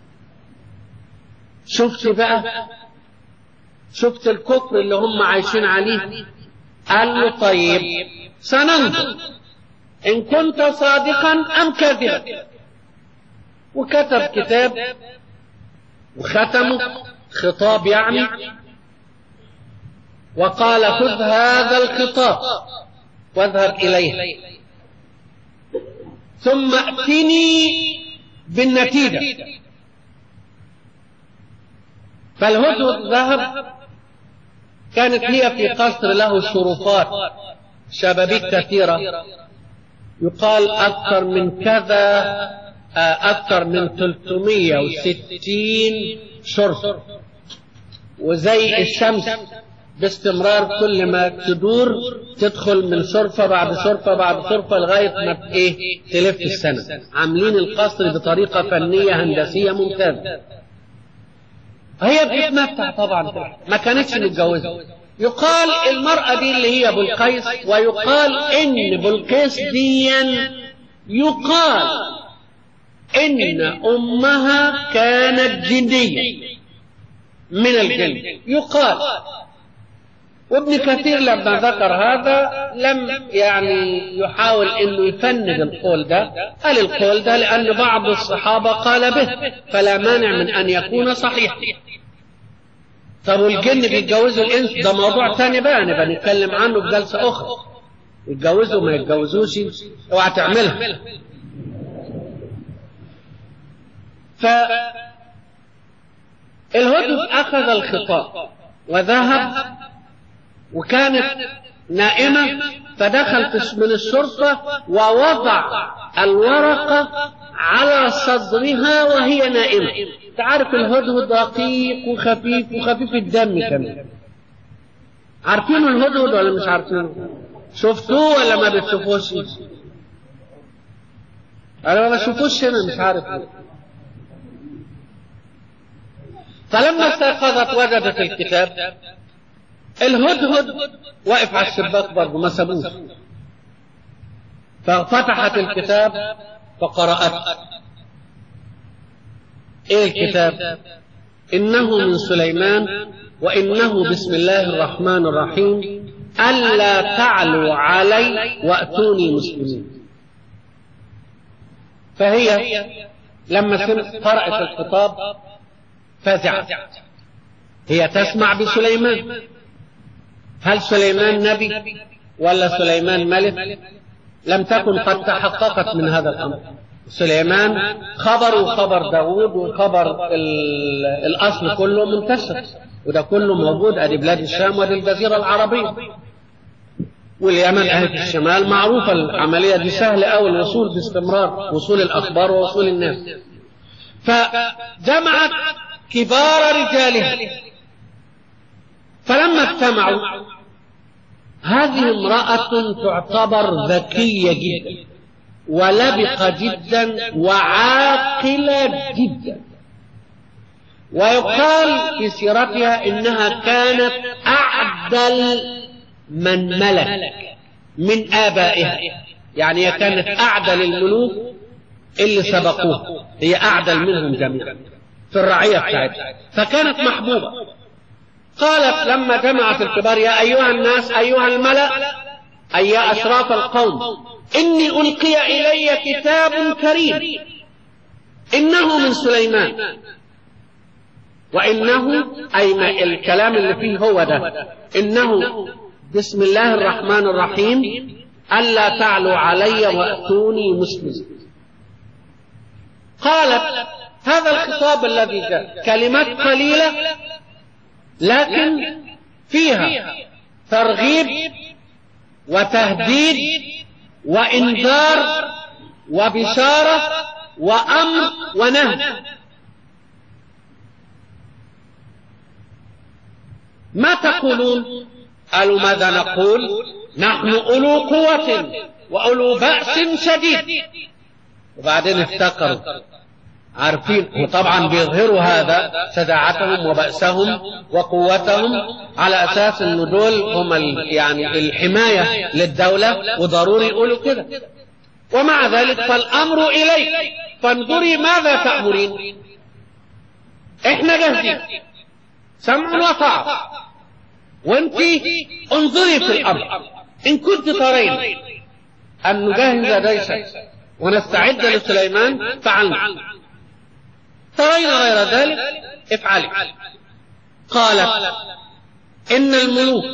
شفت بقى شفت الكفر اللي هم عايشين عليه قال له طيب سننظر إن كنت صادقا أم كاذبا وكتب كتاب وختمه خطاب يعني وقال خذ هذا الخطاب واذهب إليه ثم ائتني بالنتيجة فالهدهد ذهب كانت هي في قصر له شرفات شبابيك كثيرة يقال أكثر من كذا أكثر من 360 شرطة وزي الشمس باستمرار كل ما تدور تدخل من شرفة بعد شرفة بعد شرفة لغاية ما ايه تلف السنة عاملين القصر بطريقة فنية هندسية ممتازة هي بتتمتع طبعا ما كانتش متجوزة يقال المرأة دي اللي هي بلقيس ويقال ان بلقيس دي يقال ان امها كانت جنية من الجن يقال وابن كثير لما ذكر هذا لم يعني يحاول انه يفند القول ده قال القول ده لان بعض الصحابه قال به فلا مانع من ان يكون صحيحا طب والجن بيتجوزوا الانس ده موضوع ثاني بقى نبقى نتكلم عنه في جلسه اخرى يتجوزوا ما يتجوزوش اوعى تعملها ف الهدف اخذ الخطاب وذهب وكانت نائمة فدخل من الشرطة ووضع الورقة على صدرها وهي نائمة تعرف الهدهد رقيق وخفيف وخفيف الدم كمان عارفين الهدهد ولا مش عارفينه شفتوه ولا ما بتشوفوش انا ما بشوفوش هنا مش عارف فلما استيقظت وجدت الكتاب الهدهد واقف على الشباك برضه ما سابوش ففتحت الكتاب فقرأت ايه الكتاب انه من سليمان وانه بسم الله الرحمن الرحيم الا تعلوا علي واتوني مسلمين فهي لما قرأت الخطاب فزعت هي تسمع بسليمان هل سليمان نبي ولا سليمان ملك لم تكن قد تحققت من هذا الأمر سليمان خبر وخبر داود وخبر الأصل كله منتشر وده كله موجود ادي بلاد الشام وادي الجزيرة العربية واليمن اهل في الشمال معروفة العملية دي سهلة أوي الوصول باستمرار وصول الأخبار ووصول الناس فجمعت كبار رجالها فلما اجتمعوا هذه امرأة تعتبر ذكية جدا ولبقة جدا وعاقلة جدا ويقال في سيرتها انها كانت اعدل من ملك من ابائها يعني هي كانت اعدل الملوك اللي سبقوها هي اعدل منهم جميعا في الرعية بتاعتها فكانت محبوبة قالت لما جمعت الكبار يا أيها الناس أيها الملأ أي يا أشراف القوم إني ألقي إلي كتاب كريم إنه من سليمان وإنه أي ما الكلام اللي فيه هو ده إنه بسم الله الرحمن الرحيم ألا تعلوا علي وأتوني مسلم قالت هذا الخطاب الذي جاء كلمات قليلة لكن فيها ترغيب وتهديد وإنذار وبشارة وأمر ونهي ما تقولون قالوا ماذا نقول نحن أولو قوة وأولو بأس شديد وبعدين افتكروا عارفين وطبعا بيظهروا هذا شجاعتهم وبأسهم وقوتهم على أساس أن دول هم يعني الحماية للدولة وضروري يقولوا كده ومع ذلك فالأمر إليك فانظري ماذا تأمرين احنا جاهزين سمع وطاعة وانت انظري في الأمر إن كنت ترين أن نجهز جيشا ونستعد لسليمان فعلنا ترين غير ذلك افعلي قالت إن الملوك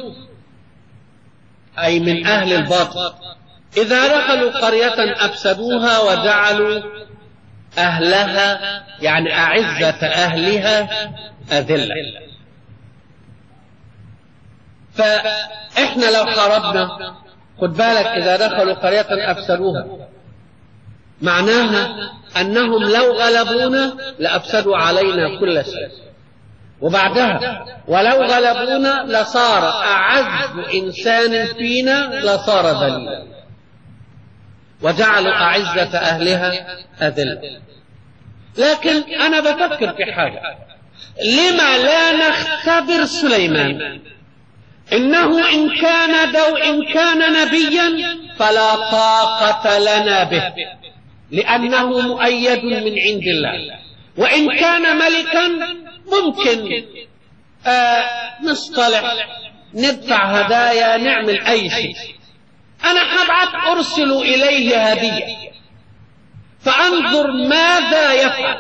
أي من أهل الباطل إذا دخلوا قرية أفسدوها وجعلوا أهلها يعني أعزة أهلها أذلة فإحنا لو خربنا خد بالك إذا دخلوا قرية أفسدوها معناها أنهم لو غلبونا لأفسدوا علينا كل شيء وبعدها ولو غلبونا لصار أعز إنسان فينا لصار ذليلا وجعلوا أعزة أهلها أذلة لكن أنا بفكر في حاجة لما لا نختبر سليمان إنه إن كان دو إن كان نبيا فلا طاقة لنا به لأنه مؤيد من عند الله وإن كان ملكا ممكن آه نصطلح ندفع هدايا نعمل أي شيء أنا أبعث أرسل إليه هدية فأنظر ماذا يفعل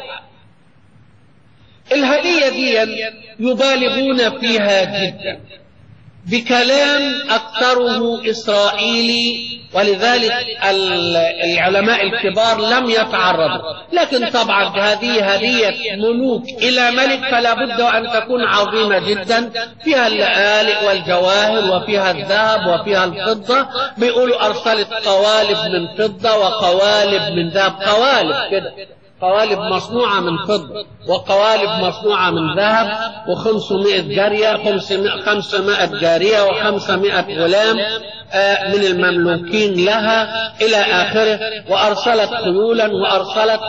الهدية دي يبالغون فيها جدا بكلام أكثره إسرائيلي ولذلك العلماء الكبار لم يتعرضوا لكن طبعا هذه هدية ملوك إلى ملك فلا بد أن تكون عظيمة جدا فيها اللآلئ والجواهر وفيها الذهب وفيها الفضة بيقولوا أرسلت قوالب من فضة وقوالب من ذهب قوالب كده قوالب مصنوعة من فضة وقوالب مصنوعة من ذهب وخمسمائة جارية خمسمائة جارية وخمسمائة غلام من المملوكين لها إلى آخره وأرسلت خيولا وأرسلت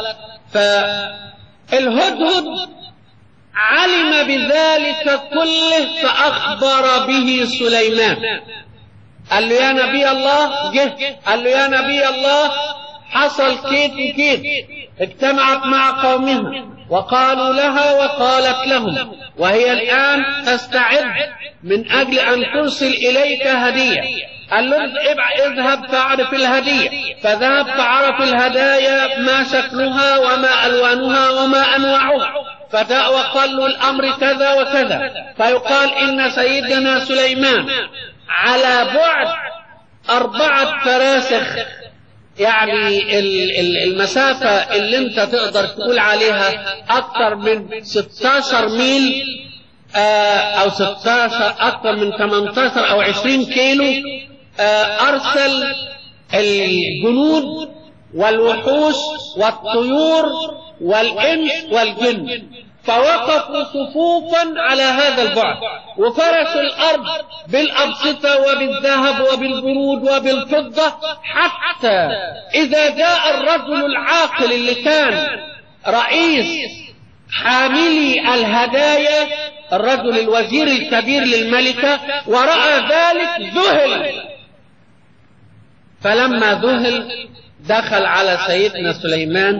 فالهدهد علم بذلك كله فأخبر به سليمان قال له يا نبي الله جه قال له يا نبي الله حصل كيف وكيف اجتمعت مع قومها وقالوا لها وقالت لهم وهي الآن تستعد من أجل أن ترسل إليك هدية قال له اذهب فاعرف الهدية فذهب فعرف الهدايا ما شكلها وما ألوانها وما أنواعها فجاء وقال له الأمر كذا وكذا فيقال إن سيدنا سليمان على بعد أربعة فراسخ يعني المسافة اللي انت تقدر تقول عليها اكتر من 16 ميل او 16 اكتر من 18 او 20 كيلو ارسل الجنود والوحوش والطيور والانس والجن فوقفوا صفوفا على هذا البعد وفرشوا الارض بالابسطه وبالذهب وبالبرود وبالفضه حتى اذا جاء الرجل العاقل اللي كان رئيس حاملي الهدايا الرجل الوزير الكبير للملكه وراى ذلك ذهل فلما ذهل دخل على سيدنا سليمان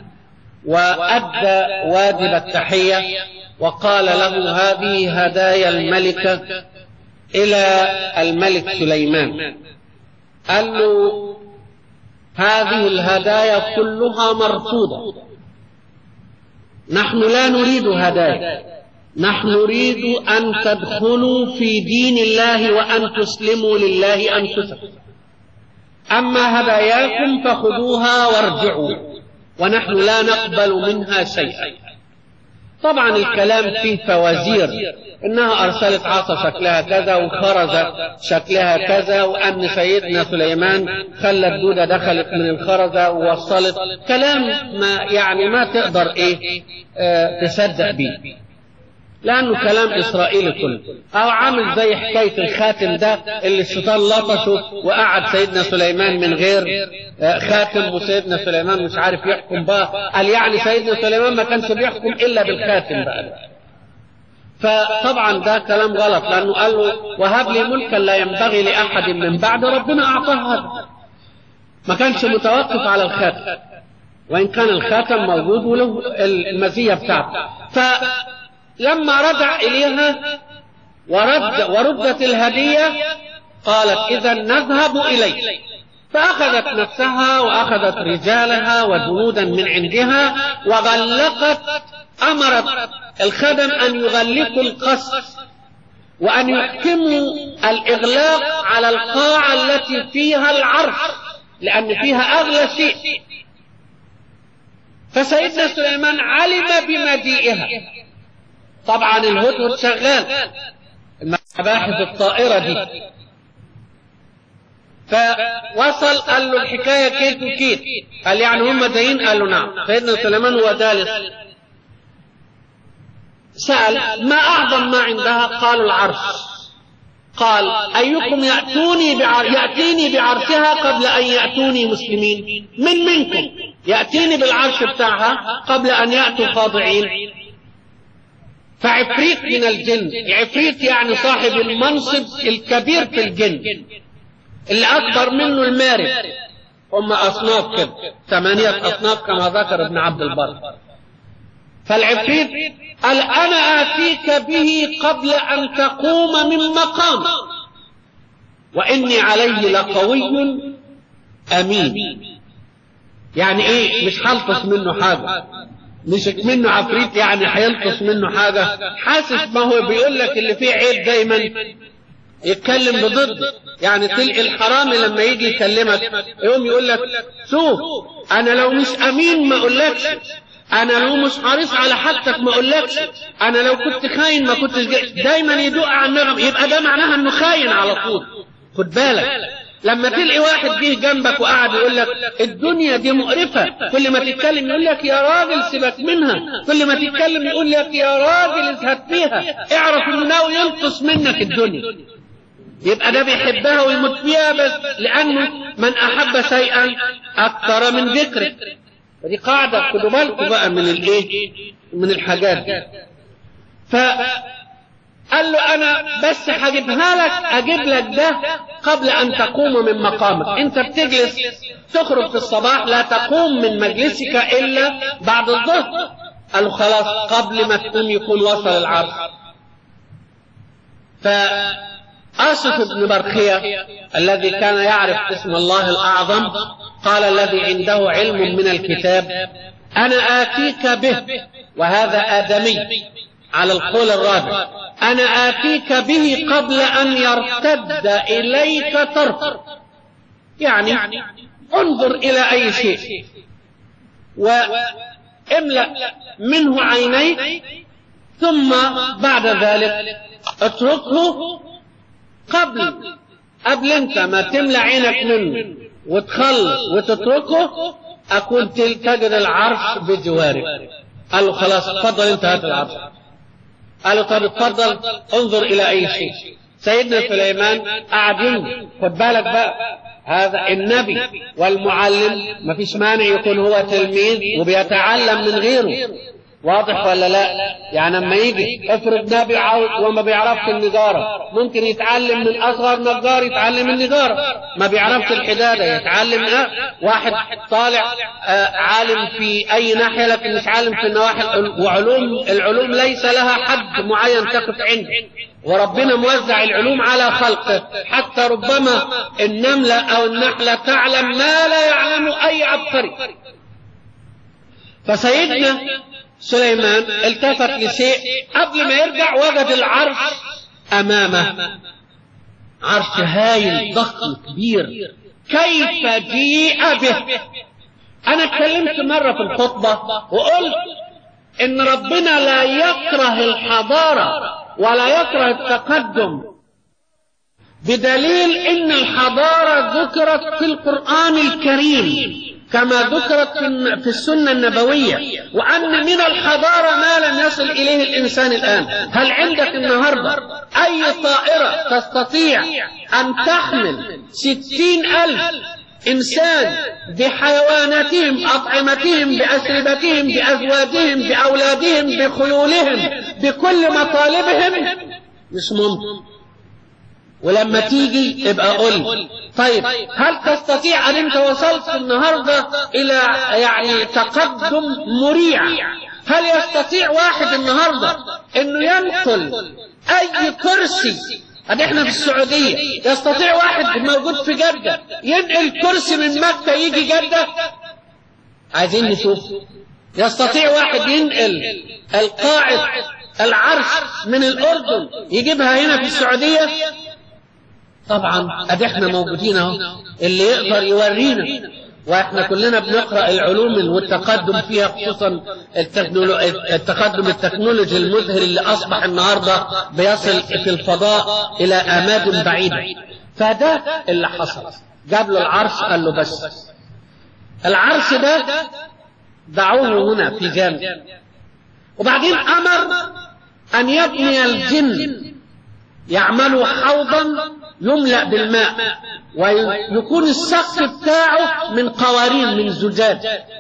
وأدى واجب التحية وقال له هذه هدايا الملكة إلى الملك سليمان قال له هذه الهدايا كلها مرفوضة نحن لا نريد هدايا نحن نريد أن تدخلوا في دين الله وأن تسلموا لله أنفسكم أما هداياكم فخذوها وارجعوا ونحن لا نقبل منها شيئا طبعا الكلام فيه فوازير انها ارسلت عصا شكلها كذا وخرزة شكلها كذا وان سيدنا سليمان خلى الدودة دخلت من الخرزة ووصلت كلام ما يعني ما تقدر ايه اه تصدق بيه لانه كلام اسرائيلي كله او عامل زي حكايه الخاتم ده اللي الشيطان لطشه وقعد سيدنا سليمان من غير خاتم وسيدنا سليمان مش عارف يحكم بقى قال يعني سيدنا سليمان ما كانش بيحكم الا بالخاتم بقى فطبعا ده كلام غلط لانه قال له وهب لي ملكا لا ينبغي لاحد من بعد ربنا اعطاه هذا ما كانش متوقف على الخاتم وان كان الخاتم موجود وله المزيه بتاعته ف لما رجع إليها ورد وردت الهدية قالت إذا نذهب إليك فأخذت نفسها وأخذت رجالها وجنودا من عندها وغلقت أمرت الخدم أن يغلقوا القصر وأن يحكموا الإغلاق على القاعة التي فيها العرش لأن فيها أغلى شيء فسيدنا سليمان علم بمجيئها طبعا الهدهد شغال المباحث الطائرة دي فوصل قال له الحكايه كيت وكيت قال يعني هم دايين قال له نعم سيدنا سليمان هو جالس سأل ما أعظم ما عندها قالوا العرش قال أيكم يأتوني بعر... يأتيني بعرشها قبل أن يأتوني مسلمين من منكم يأتيني بالعرش بتاعها قبل أن يأتوا خاضعين فعفريت من الجن عفريت يعني صاحب المنصب الكبير في الجن اللي أكبر منه المارد هم أصناف كده ثمانية أصناف كما ذكر ابن عبد البر فالعفريت قال أنا آتيك به قبل أن تقوم من مقام وإني عليه لقوي أمين يعني إيه مش هلطس منه حاجة مش منه عفريت يعني هيلطس منه حاجة حاسس ما هو بيقول لك اللي فيه عيب دايما يتكلم بضده يعني تلقي الحرامي لما يجي يكلمك يقوم يقول لك شوف انا لو مش امين ما اقولكش انا لو مش حريص على حاجتك ما اقولكش انا لو كنت خاين ما كنتش جاي. دايما يدق على النغم يبقى ده معناها انه خاين على طول خد بالك لما تلاقي واحد جه جنبك وقعد يقول لك الدنيا دي مقرفة كل ما تتكلم يقول لك يا راجل سيبك منها كل ما تتكلم يقول لك يا راجل ازهد فيها اعرف انه ناوي ينقص منك الدنيا يبقى ده بيحبها ويموت فيها بس لانه من احب شيئا اكثر من ذكره ودي قاعدة خدوا بالكم بقى من الايه من الحاجات دي فقال له انا بس هجيبها لك اجيب لك ده قبل ان تقوم من مقامك انت بتجلس تخرج في الصباح لا تقوم من مجلسك الا بعد الظهر قال له خلاص قبل ما تقوم يكون وصل العرش فآسف بن برخية الذي كان يعرف اسم الله الأعظم قال الذي عنده علم من الكتاب أنا آتيك به وهذا آدمي على القول الرابع أنا آتيك به قبل أن يرتد إليك طرف يعني انظر إلى أي شيء واملأ منه عينيك ثم بعد ذلك اتركه قبل قبل انت ما تملى عينك منه وتخلص وتتركه اكون تجد العرش بجوارك قال له خلاص اتفضل انت هات العرش قال له طب اتفضل انظر الى اي شيء سيدنا سليمان قعد ينظر خد بالك بقى هذا النبي والمعلم ما فيش مانع يكون هو تلميذ وبيتعلم من غيره واضح ولا لا يعني لما يجي افرض نبي وما بيعرفش النجارة ممكن يتعلم من اصغر نجار يتعلم النجارة ما بيعرفش الحدادة يتعلم اه واحد طالع آه عالم في اي ناحية لكن مش عالم في النواحي وعلوم العلوم ليس لها حد معين تقف عنده وربنا موزع العلوم على خلقه حتى ربما النملة او النحلة تعلم ما لا يعلم اي عبقري فسيدنا سليمان التفت لشيء قبل ما يرجع وجد العرش امامه عرش هايل ضخم كبير كيف جيء به انا اتكلمت مرة في الخطبة وقلت ان ربنا لا يكره الحضارة ولا يكره التقدم بدليل ان الحضارة ذكرت في القرآن الكريم كما ذكرت في السنة النبوية وأن من الحضارة ما لم يصل إليه الإنسان الآن هل عندك النهاردة أي طائرة تستطيع أن تحمل ستين ألف إنسان بحيواناتهم أطعمتهم بأشربتهم بأزواجهم بأولادهم بخيولهم بكل مطالبهم مش ممكن ولما تيجي يبقى قول طيب هل تستطيع ان انت وصلت النهاردة الى يعني تقدم مريع هل يستطيع واحد النهاردة انه ينقل اي كرسي ادي احنا في السعودية يستطيع واحد موجود في جدة ينقل كرسي من مكة يجي جدة عايزين نشوف يستطيع واحد ينقل القاعد العرش من الاردن يجيبها هنا في السعودية طبعا ادي احنا موجودين اهو اللي يقدر يورينا واحنا كلنا بنقرا العلوم والتقدم فيها خصوصا التكنولو... التقدم التكنولوجي المذهل اللي اصبح النهارده بيصل في الفضاء الى اماكن بعيده فده اللي حصل جاب له العرش قال له بس العرش ده دعوه هنا في جانب وبعدين امر ان يبني الجن يعملوا حوضا يملأ بالماء ويكون السقف بتاعه من قوارير من زجاج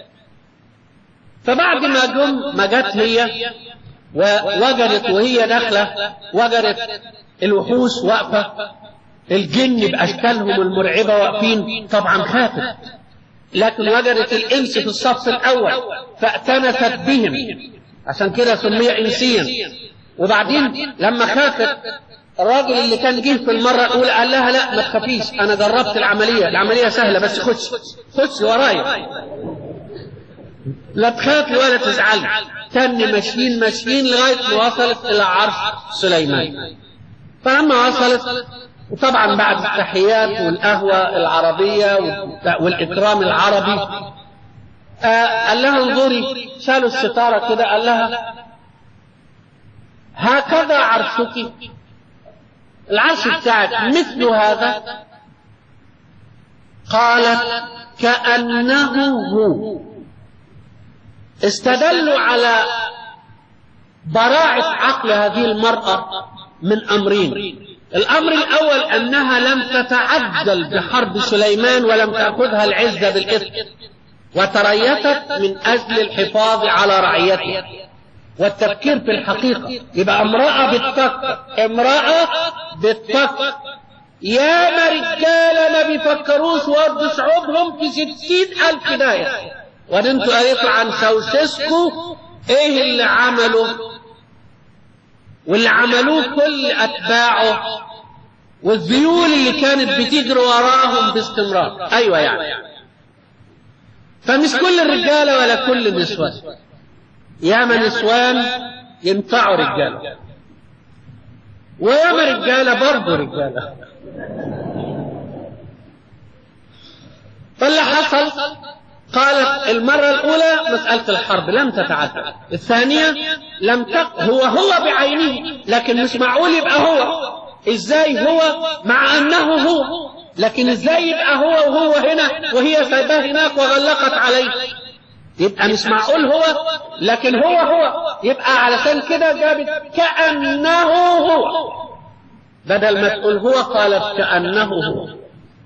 فبعد ما جم ما جت هي ووجدت وهي داخلة وجدت الوحوش واقفة الجن بأشكالهم المرعبة واقفين طبعا خافت لكن وجدت الإنس في الصف الأول فأتنست بهم عشان كده سمي إنسيا وبعدين لما خافت الراجل اللي كان جه في المرة الأولى قال لها لا ما تخافيش أنا جربت العملية العملية سهلة بس خش خش ورايا لا تخافي ولا تزعلي تاني ماشيين ماشيين لغاية ما وصلت إلى عرش سليمان فلما وصلت وطبعا بعد التحيات والقهوة العربية والإكرام العربي آه قال لها انظري شالوا الستارة كده قال لها هكذا عرشك العرش بتاعك مثل هذا قالت كأنه هو استدلوا على براعة عقل هذه المرأة من أمرين الأمر الأول أنها لم تتعجل بحرب سليمان ولم تأخذها العزة بالإثم وتريثت من أجل الحفاظ على رعيتها والتفكير في الحقيقة يبقى امرأة بتفكر امرأة بتفكر يا ما رجالة ما بيفكروش وقضوا شعوبهم في ستين ألف داية وانتوا قريتوا عن سوسسكو ايه اللي عمله واللي عملوه كل اتباعه والذيول اللي كانت بتجري وراهم باستمرار ايوه يعني فمش كل الرجاله ولا كل النسوان ياما نسوان ينفعوا رجاله وياما رجاله برضه رجاله فاللي حصل قالت المرة الأولى مسألة الحرب لم تتعدى الثانية لم تق هو هو بعينه لكن مش معقول يبقى هو ازاي هو مع أنه هو لكن ازاي يبقى هو وهو هنا وهي سايباه هناك وغلقت عليه يبقى مش معقول هو لكن هو هو يبقى علشان كده جابت كأنه هو بدل ما تقول هو قالت كأنه هو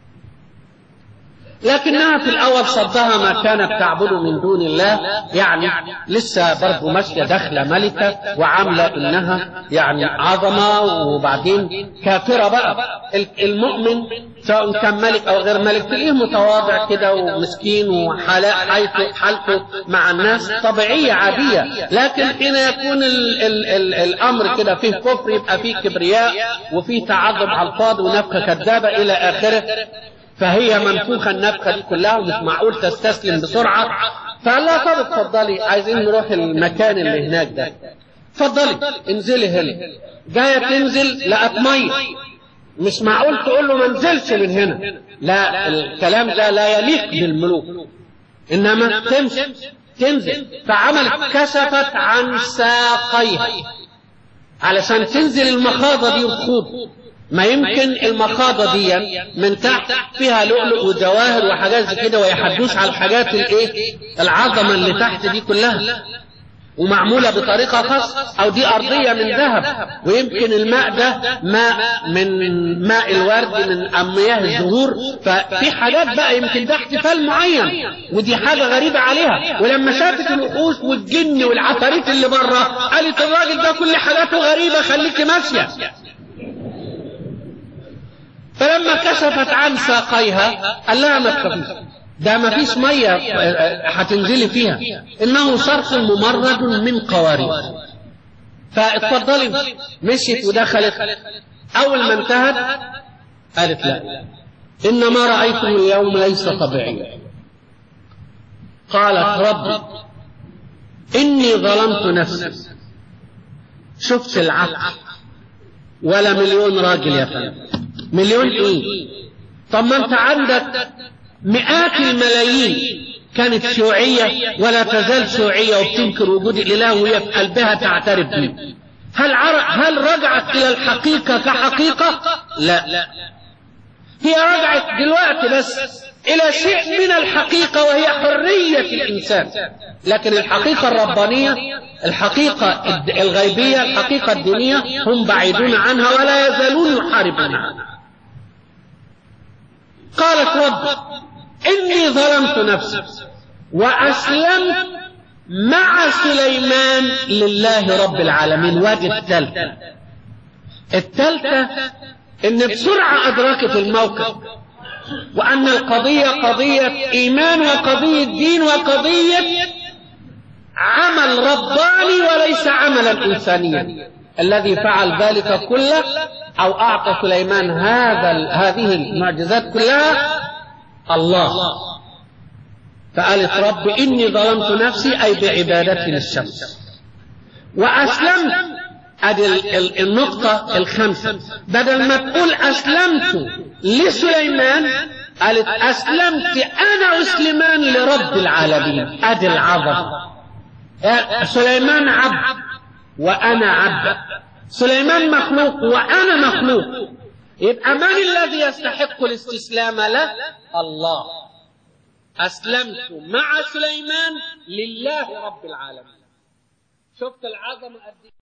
لكنها في الأول صدها ما كانت تعبد من دون الله يعني لسه برضه ماشية داخلة ملكة وعاملة إنها يعني عظمة وبعدين كافرة بقى المؤمن سواء كان ملك أو غير ملك تلاقيه متواضع كده ومسكين وحالته حالته مع الناس طبيعية عادية لكن حين يكون ال ال ال الأمر كده فيه كفر يبقى فيه كبرياء وفيه تعظم على الفاضي ونفخة كذابة إلى آخره فهي منفوخة النفخة دي كلها ومش معقول تستسلم بسرعة فقال لها طب اتفضلي عايزين نروح المكان اللي هناك ده اتفضلي انزلي هنا جاية تنزل لقت مية مش معقول تقول له ما انزلش من هنا لا الكلام ده لا يليق بالملوك انما تمشي تنزل فعملت كشفت عن ساقيها علشان تنزل المخاضة دي وتخوض ما يمكن المخاضة دي من تحت فيها لؤلؤ وجواهر وحاجات زي كده ويحدوش على الحاجات الايه العظمة اللي تحت دي كلها ومعمولة بطريقة خاصة أو دي أرضية من ذهب ويمكن الماء ده ماء من ماء الورد من مياه الزهور ففي حاجات بقى يمكن ده احتفال معين ودي حاجة غريبة عليها ولما شافت الوحوش والجن والعفاريت اللي بره قالت الراجل ده كل حاجاته غريبة خليكي ماشية فلما كشفت عن ساقيها قال لها ما تخافيش ده ما فيش ميه هتنزلي فيها انه صرخ ممرد من قوارير فاتفضلي مشيت ودخلت اول ما انتهت قالت لا ان ما رايته اليوم ليس طبيعيا قالت ربي اني ظلمت نفسي شفت العقل ولا مليون راجل يا فندم مليون ايه طب ما انت عندك مئات الملايين كانت شيوعية ولا تزال شيوعية وبتنكر وجود الإله وهي في قلبها تعترف به هل عر... هل رجعت إلى الحقيقة كحقيقة؟ لا هي رجعت دلوقتي بس إلى شيء من الحقيقة وهي حرية الإنسان لكن الحقيقة الربانية الحقيقة الغيبية الحقيقة الدينية هم بعيدون عنها ولا يزالون يحاربون عنها قالت رب إني ظلمت نفسي وأسلمت مع سليمان لله رب العالمين وادي الثالثة الثالثة إن بسرعة أدركت الموقف وأن القضية قضية إيمان وقضية دين وقضية عمل رباني وليس عملا إنسانيا الذي فعل ذلك كله أو أعطى سليمان هذا هذه المعجزات كلها الله فقالت رب إني ظلمت نفسي أي بعبادتي للشمس وأسلمت ادي النقطة الخامسة بدل ما تقول أسلمت لسليمان قالت أسلمت أنا أسلمان لرب العالمين ادي العظمة سليمان عبد وأنا عبد سليمان مخلوق وأنا مخلوق يبقى من الذي يستحق الاستسلام له الله أسلمت مع سليمان لله رب العالمين شفت العظمة قد